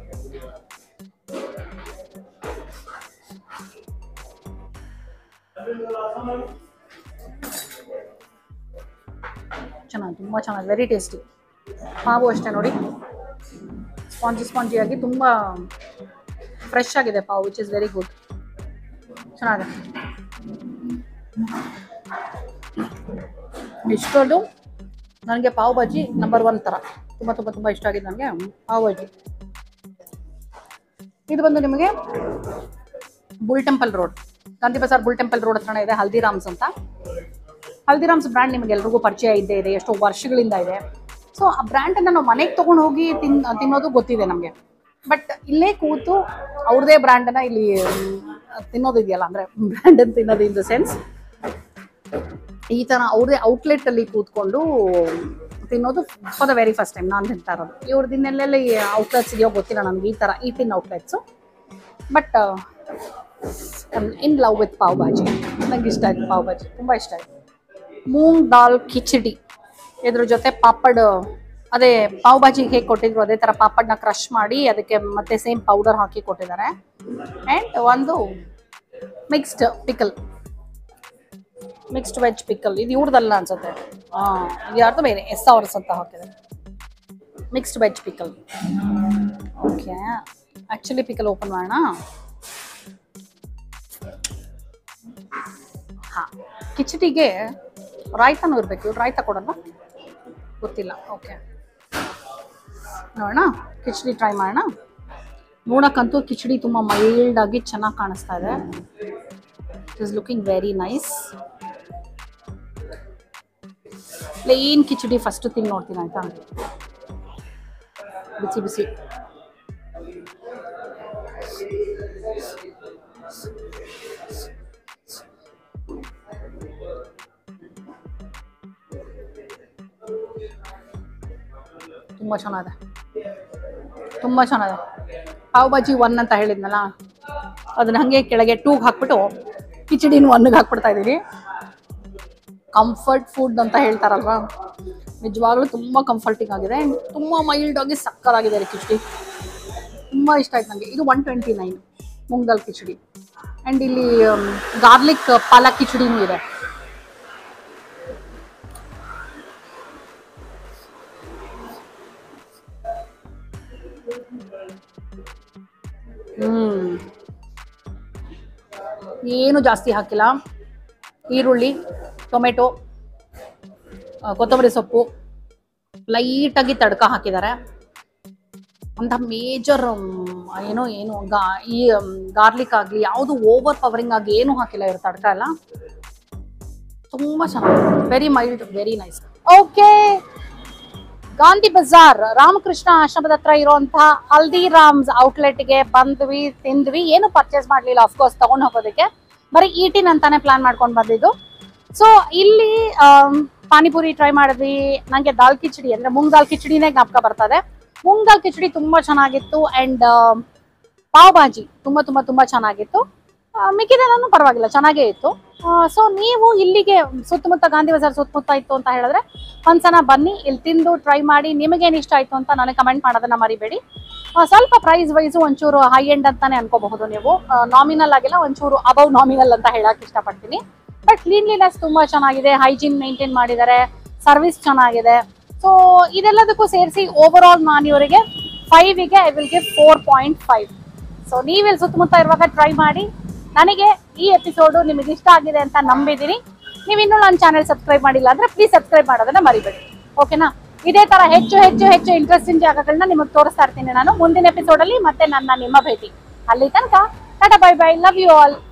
ಚೆನ್ನಾಗಿ ತುಂಬ ಚೆನ್ನಾಗಿ ವೆರಿ ಟೇಸ್ಟಿ ಮಾವು ಅಷ್ಟೇ ನೋಡಿ ಸ್ಪಾಂಜಿ ಸ್ಪಾಂಜಿಯಾಗಿ ತುಂಬ ಫ್ರೆಶ್ ಆಗಿದೆ ಪಾವು ವಿಚ್ ಇಸ್ ವೆರಿ ಗುಡ್ ಚೆನ್ನಾಗಿದೆ ಇಷ್ಟೊಂದು ನನಗೆ ಪಾವ್ ಭಾಜಿ ನಂಬರ್ ಒನ್ ಥರ ತುಂಬ ತುಂಬ ತುಂಬ ಇಷ್ಟ ಆಗಿದೆ ನನಗೆ ಪಾವ್ ಭಾಜಿ ಇದು ಬಂದು ನಿಮಗೆ Bull Temple Road Gandhi Bazaar Bull Temple Road ಹತ್ರನೇ ಇದೆ ಹಲ್ದಿರಾಮ್ಸ್ ಅಂತ ಹಲ್ದಿರಾಮ್ಸ್ ಬ್ರ್ಯಾಂಡ್ ನಿಮಗೆ ಎಲ್ರಿಗೂ ಪರಿಚಯ ಇದ್ದೇ ಇದೆ ಎಷ್ಟೋ ವರ್ಷಗಳಿಂದ ಇದೆ ಸೊ ಆ ಬ್ರ್ಯಾಂಡನ್ನು ನಾವು ಮನೆಗೆ ತೊಗೊಂಡು ಹೋಗಿ ತಿನ್ ತಿನ್ನೋದು ಗೊತ್ತಿದೆ ನಮಗೆ ಬಟ್ ಇಲ್ಲೇ ಕೂತು ಅವ್ರದೇ ಬ್ರ್ಯಾಂಡನ್ನು ಇಲ್ಲಿ ತಿನ್ನೋದಿದೆಯಲ್ಲ ಅಂದ್ರೆ ಬ್ರ್ಯಾಂಡನ್ ತಿನ್ನೋದು ಇನ್ ದ ಸೆನ್ಸ್ ಈ ತರ ಅವ್ರದೇ ಔಟ್ಲೆಟ್ ಅಲ್ಲಿ ಕೂತ್ಕೊಂಡು ತಿನ್ನೋದು for the very first time ನಾನು ತಿಂತಾ ಇರೋದು ಇವ್ರದ್ದು ಇನ್ನೆಲ್ಲೆಲ್ಲ ಔಟ್ಲೆಟ್ಸ್ ಇದೆಯೋ ಗೊತ್ತಿಲ್ಲ ನನಗೆ ಈ ತರ eating outlets but in love with pav bhaji ನಂಗೆ ಇಷ್ಟ ಆಯ್ತು ಪಾವ್ ಭಾಜಿ ತುಂಬ ಇಷ್ಟ ಆಯ್ತು ಮೂಂಗ್ ದಾಲ್ ಕಿಚಡಿ ಇದ್ರ ಜೊತೆ ಪಾಪಡ್ ಅದೇ ಪಾವ್ ಭಾಜಿಗೆ ಹೇಗೆ ಕೊಟ್ಟಿದ್ರು ಅದೇ ಥರ ಪಾಪಡ್ನ ಕ್ರಷ್ ಮಾಡಿ ಅದಕ್ಕೆ ಮತ್ತೆ ಸೇಮ್ ಪೌಡರ್ ಹಾಕಿ ಕೊಟ್ಟಿದ್ದಾರೆ ಆ್ಯಂಡ್ ಒಂದು mixed pickle mixed veg pickle ಇದು ಇವ್ರದಲ್ಲ ಅನ್ಸುತ್ತೆ ಹಾಂ ಇದು ಯಾರ್ದು ಬೇರೆ ಎಸ್ ಅವರ್ಸ್ ಅಂತ ಹಾಕಿದೆ mixed veg pickle okay actually pickle open ಮಾಡೋಣ ಹಾಂ ಕಿಚಡಿಗೆ ರಾಯ್ತಾನೂ ಇರಬೇಕು ಇವ್ರು ರಾಯ್ತ ಕೊಡಲ್ಲ ಗೊತ್ತಿಲ್ಲ ಓಕೆ ನೋಡೋಣ ಕಿಚಡಿ ಟ್ರೈ ಮಾಡೋಣ ನೋಡಕ್ಕಂತೂ ಕಿಚಡಿ ತುಂಬ ಮೈಲ್ಡ್ ಆಗಿ ಚೆನ್ನಾಗಿ ಕಾಣಿಸ್ತಾ ಇದೆ it is looking very nice plain khichdi first ತಿಂದು ನೋಡ್ತೀನಿ ಆಯ್ತಾ ಬಿಸಿ ಬಿಸಿ ತುಂಬ ಚೆನ್ನಾಗಿದೆ ತುಂಬ ಚೆನ್ನಾಗಿದೆ ಪಾವ್ ಭಾಜಿ ಒನ್ ಅಂತ ಹೇಳಿದ್ನಲ್ಲ ಅದನ್ನ ಹಾಗೆ ಕೆಳಗೆ ಟೂಗೆ ಹಾಕ್ಬಿಟ್ಟು ಕಿಚಡಿನ ಒನ್ಗೆ ಹಾಕ್ಬಿಡ್ತಾ ಇದ್ದೀನಿ ಕಂಫರ್ಟ್ ಫುಡ್ ಅಂತ ಹೇಳ್ತಾರಲ್ವಾ ನಿಜವಾಗ್ಲೂ ತುಂಬ ಕಂಫರ್ಟಿಂಗ್ ಆಗಿದೆ ಆ್ಯಂಡ್ ತುಂಬ ಮೈಲ್ಡ್ ಆಗಿ ಸಕ್ಕತ್ತಾಗಿದೆ ರೀ ಕಿಚಡಿ ತುಂಬ ಇಷ್ಟ ಆಯ್ತು ನನಗೆ ಇದು ಒನ್ ಟ್ವೆಂಟಿ ನೈನ್ ಮುಂಗಲ್ ಕಿಚಡಿ ಆ್ಯಂಡ್ ಇಲ್ಲಿ ಗಾರ್ಲಿಕ್ ಪಾಲಕ್ ಕಿಚಡಿನೂ ಇದೆ ಹ್ಮ್ ಏನು ಜಾಸ್ತಿ ಹಾಕಿಲ್ಲ ಈರುಳ್ಳಿ ಟೊಮೆಟೊ ಆ, ಕೊತ್ತಂಬರಿ ಸೊಪ್ಪು ಲೈಟಾಗಿ ತಡ್ಕ ಹಾಕಿದ್ದಾರೆ ಅಂತ ಮೇಜರ್ ಏನೋ ಏನು ಗಾ ಈ ಗಾರ್ಲಿಕ್ ಆಗಲಿ ಯಾವುದು ಓವರ್ ಪವರಿಂಗ್ ಆಗಿ ಏನು ಹಾಕಿಲ್ಲ ಇವ್ರ ತಡ್ಕ ಎಲ್ಲ ತುಂಬ ಚೆನ್ನಾಗಿದೆ very mild very nice okay Gandhi Bazaar Ramakrishna ಆಶ್ರಮದ ಹತ್ರ ಇರುವಂತಹ ಹಲ್ದಿರಾಮ್ಸ್ ಔಟ್ಲೆಟ್ಗೆ ಬಂದ್ವಿ ತಿಂದ್ವಿ ಏನು ಪರ್ಚೇಸ್ ಮಾಡ್ಲಿಲ್ಲ ಅಫ್ಕೋರ್ಸ್ ತಗೊಂಡ್ ಹೋಗೋದಕ್ಕೆ ಬರೀ ಈಟಿನ್ ಅಂತಾನೆ ಪ್ಲಾನ್ ಮಾಡ್ಕೊಂಡು ಬಂದಿದ್ದು ಸೊ ಇಲ್ಲಿ ಆಮ್, ಪಾನಿಪುರಿ ಟ್ರೈ ಮಾಡಿದ್ವಿ ನಂಗೆ ದಾಲ್ ಕಿಚಡಿ ಅಂದ್ರೆ ಮುಂಗ್ ದಾಲ್ ಕಿಚಡಿನೇ ಜ್ಞಾಪಕ ಬರ್ತದೆ ಮುಂಗ್ ದಾಲ್ ಕಿಚಡಿ ತುಂಬಾ ಚೆನ್ನಾಗಿತ್ತು ಅಂಡ್ ಪಾವ್ ಭಾಜಿ ತುಂಬಾ ತುಂಬಾ ತುಂಬಾ ಚೆನ್ನಾಗಿತ್ತು ಆ, ಮಿಕ್ಕಿದೆಲ್ಲನೂ ಪರವಾಗಿಲ್ಲ ಚೆನ್ನಾಗೇ ಇತ್ತು ಸೊ ನೀವು ಇಲ್ಲಿಗೆ ಸುತ್ತಮುತ್ತ ಗಾಂಧಿ ಬಜಾರ್ ಸುತ್ತಮುತ್ತ ಇತ್ತು ಅಂತ ಹೇಳಿದ್ರೆ ಒಂದ್ಸಲ ಬನ್ನಿ ಇಲ್ಲಿ ತಿಂದು ಟ್ರೈ ಮಾಡಿ ನಿಮಗೇನು ಇಷ್ಟ ಆಯ್ತು ಅಂತ ನನಗೆ ಕಮೆಂಟ್ ಮಾಡೋದನ್ನ ಮರಿಬೇಡಿ ಆ, ಸ್ವಲ್ಪ ಪ್ರೈಸ್ ವೈಸು ಒಂಚೂರು ಹೈ ಎಂಡ್ ಅಂತಾನೆ ಅನ್ಕೋಬಹುದು ನೀವು ನಾಮಿನಲ್ ಆಗಿಲ್ಲ ಒಂಚೂರು ಅಬೌವ್ ನಾಮಿನಲ್ ಅಂತ ಹೇಳಕ್ ಇಷ್ಟಪಡ್ತೀನಿ ಬಟ್ ಕ್ಲೀನ್ಲಿನೆಸ್ ತುಂಬಾ ಚೆನ್ನಾಗಿದೆ ಹೈಜೀನ್ ಮೇಂಟೈನ್ ಮಾಡಿದ್ದಾರೆ ಸರ್ವಿಸ್ ಚೆನ್ನಾಗಿದೆ ಸೊ ಇದೆಲ್ಲದಕ್ಕೂ ಸೇರಿಸಿ ಓವರ್ ಆಲ್ ನಾನು ಇವರಿಗೆ ಫೈವಿಗೆ I will give four point five so ನೀವಿಲ್ಲಿ ಸುತ್ತಮುತ್ತ ಇರುವಾಗ ಟ್ರೈ ಮಾಡಿ ನನಗೆ ಈ ಎಪಿಸೋಡು ನಿಮಗೆ ಇಷ್ಟ ಆಗಿದೆ ಅಂತ ನಂಬಿದ್ದೀನಿ ನೀವು ಇನ್ನೂ ನನ್ನ ಚಾನೆಲ್ ಸಬ್ಸ್ಕ್ರೈಬ್ ಮಾಡಿಲ್ಲ ಅಂದ್ರೆ ಪ್ಲೀಸ್ ಸಬ್ಸ್ಕ್ರೈಬ್ ಮಾಡೋದನ್ನ ಮರಿಬೇಡಿ ಓಕೆನಾ ಇದೇ ತರ ಹೆಚ್ಚು ಹೆಚ್ಚು ಹೆಚ್ಚು ಇಂಟ್ರೆಸ್ಟಿಂಗ್ ಜಾಗಗಳನ್ನ ನಿಮಗೆ ತೋರಿಸ್ತಾ ಇರ್ತೀನಿ ನಾನು ಮುಂದಿನ ಎಪಿಸೋಡ್ ಅಲ್ಲಿ ಮತ್ತೆ ನನ್ನ ನಿಮ್ಮ ಭೇಟಿ ಅಲ್ಲಿ ತನಕ tata bye bye love you all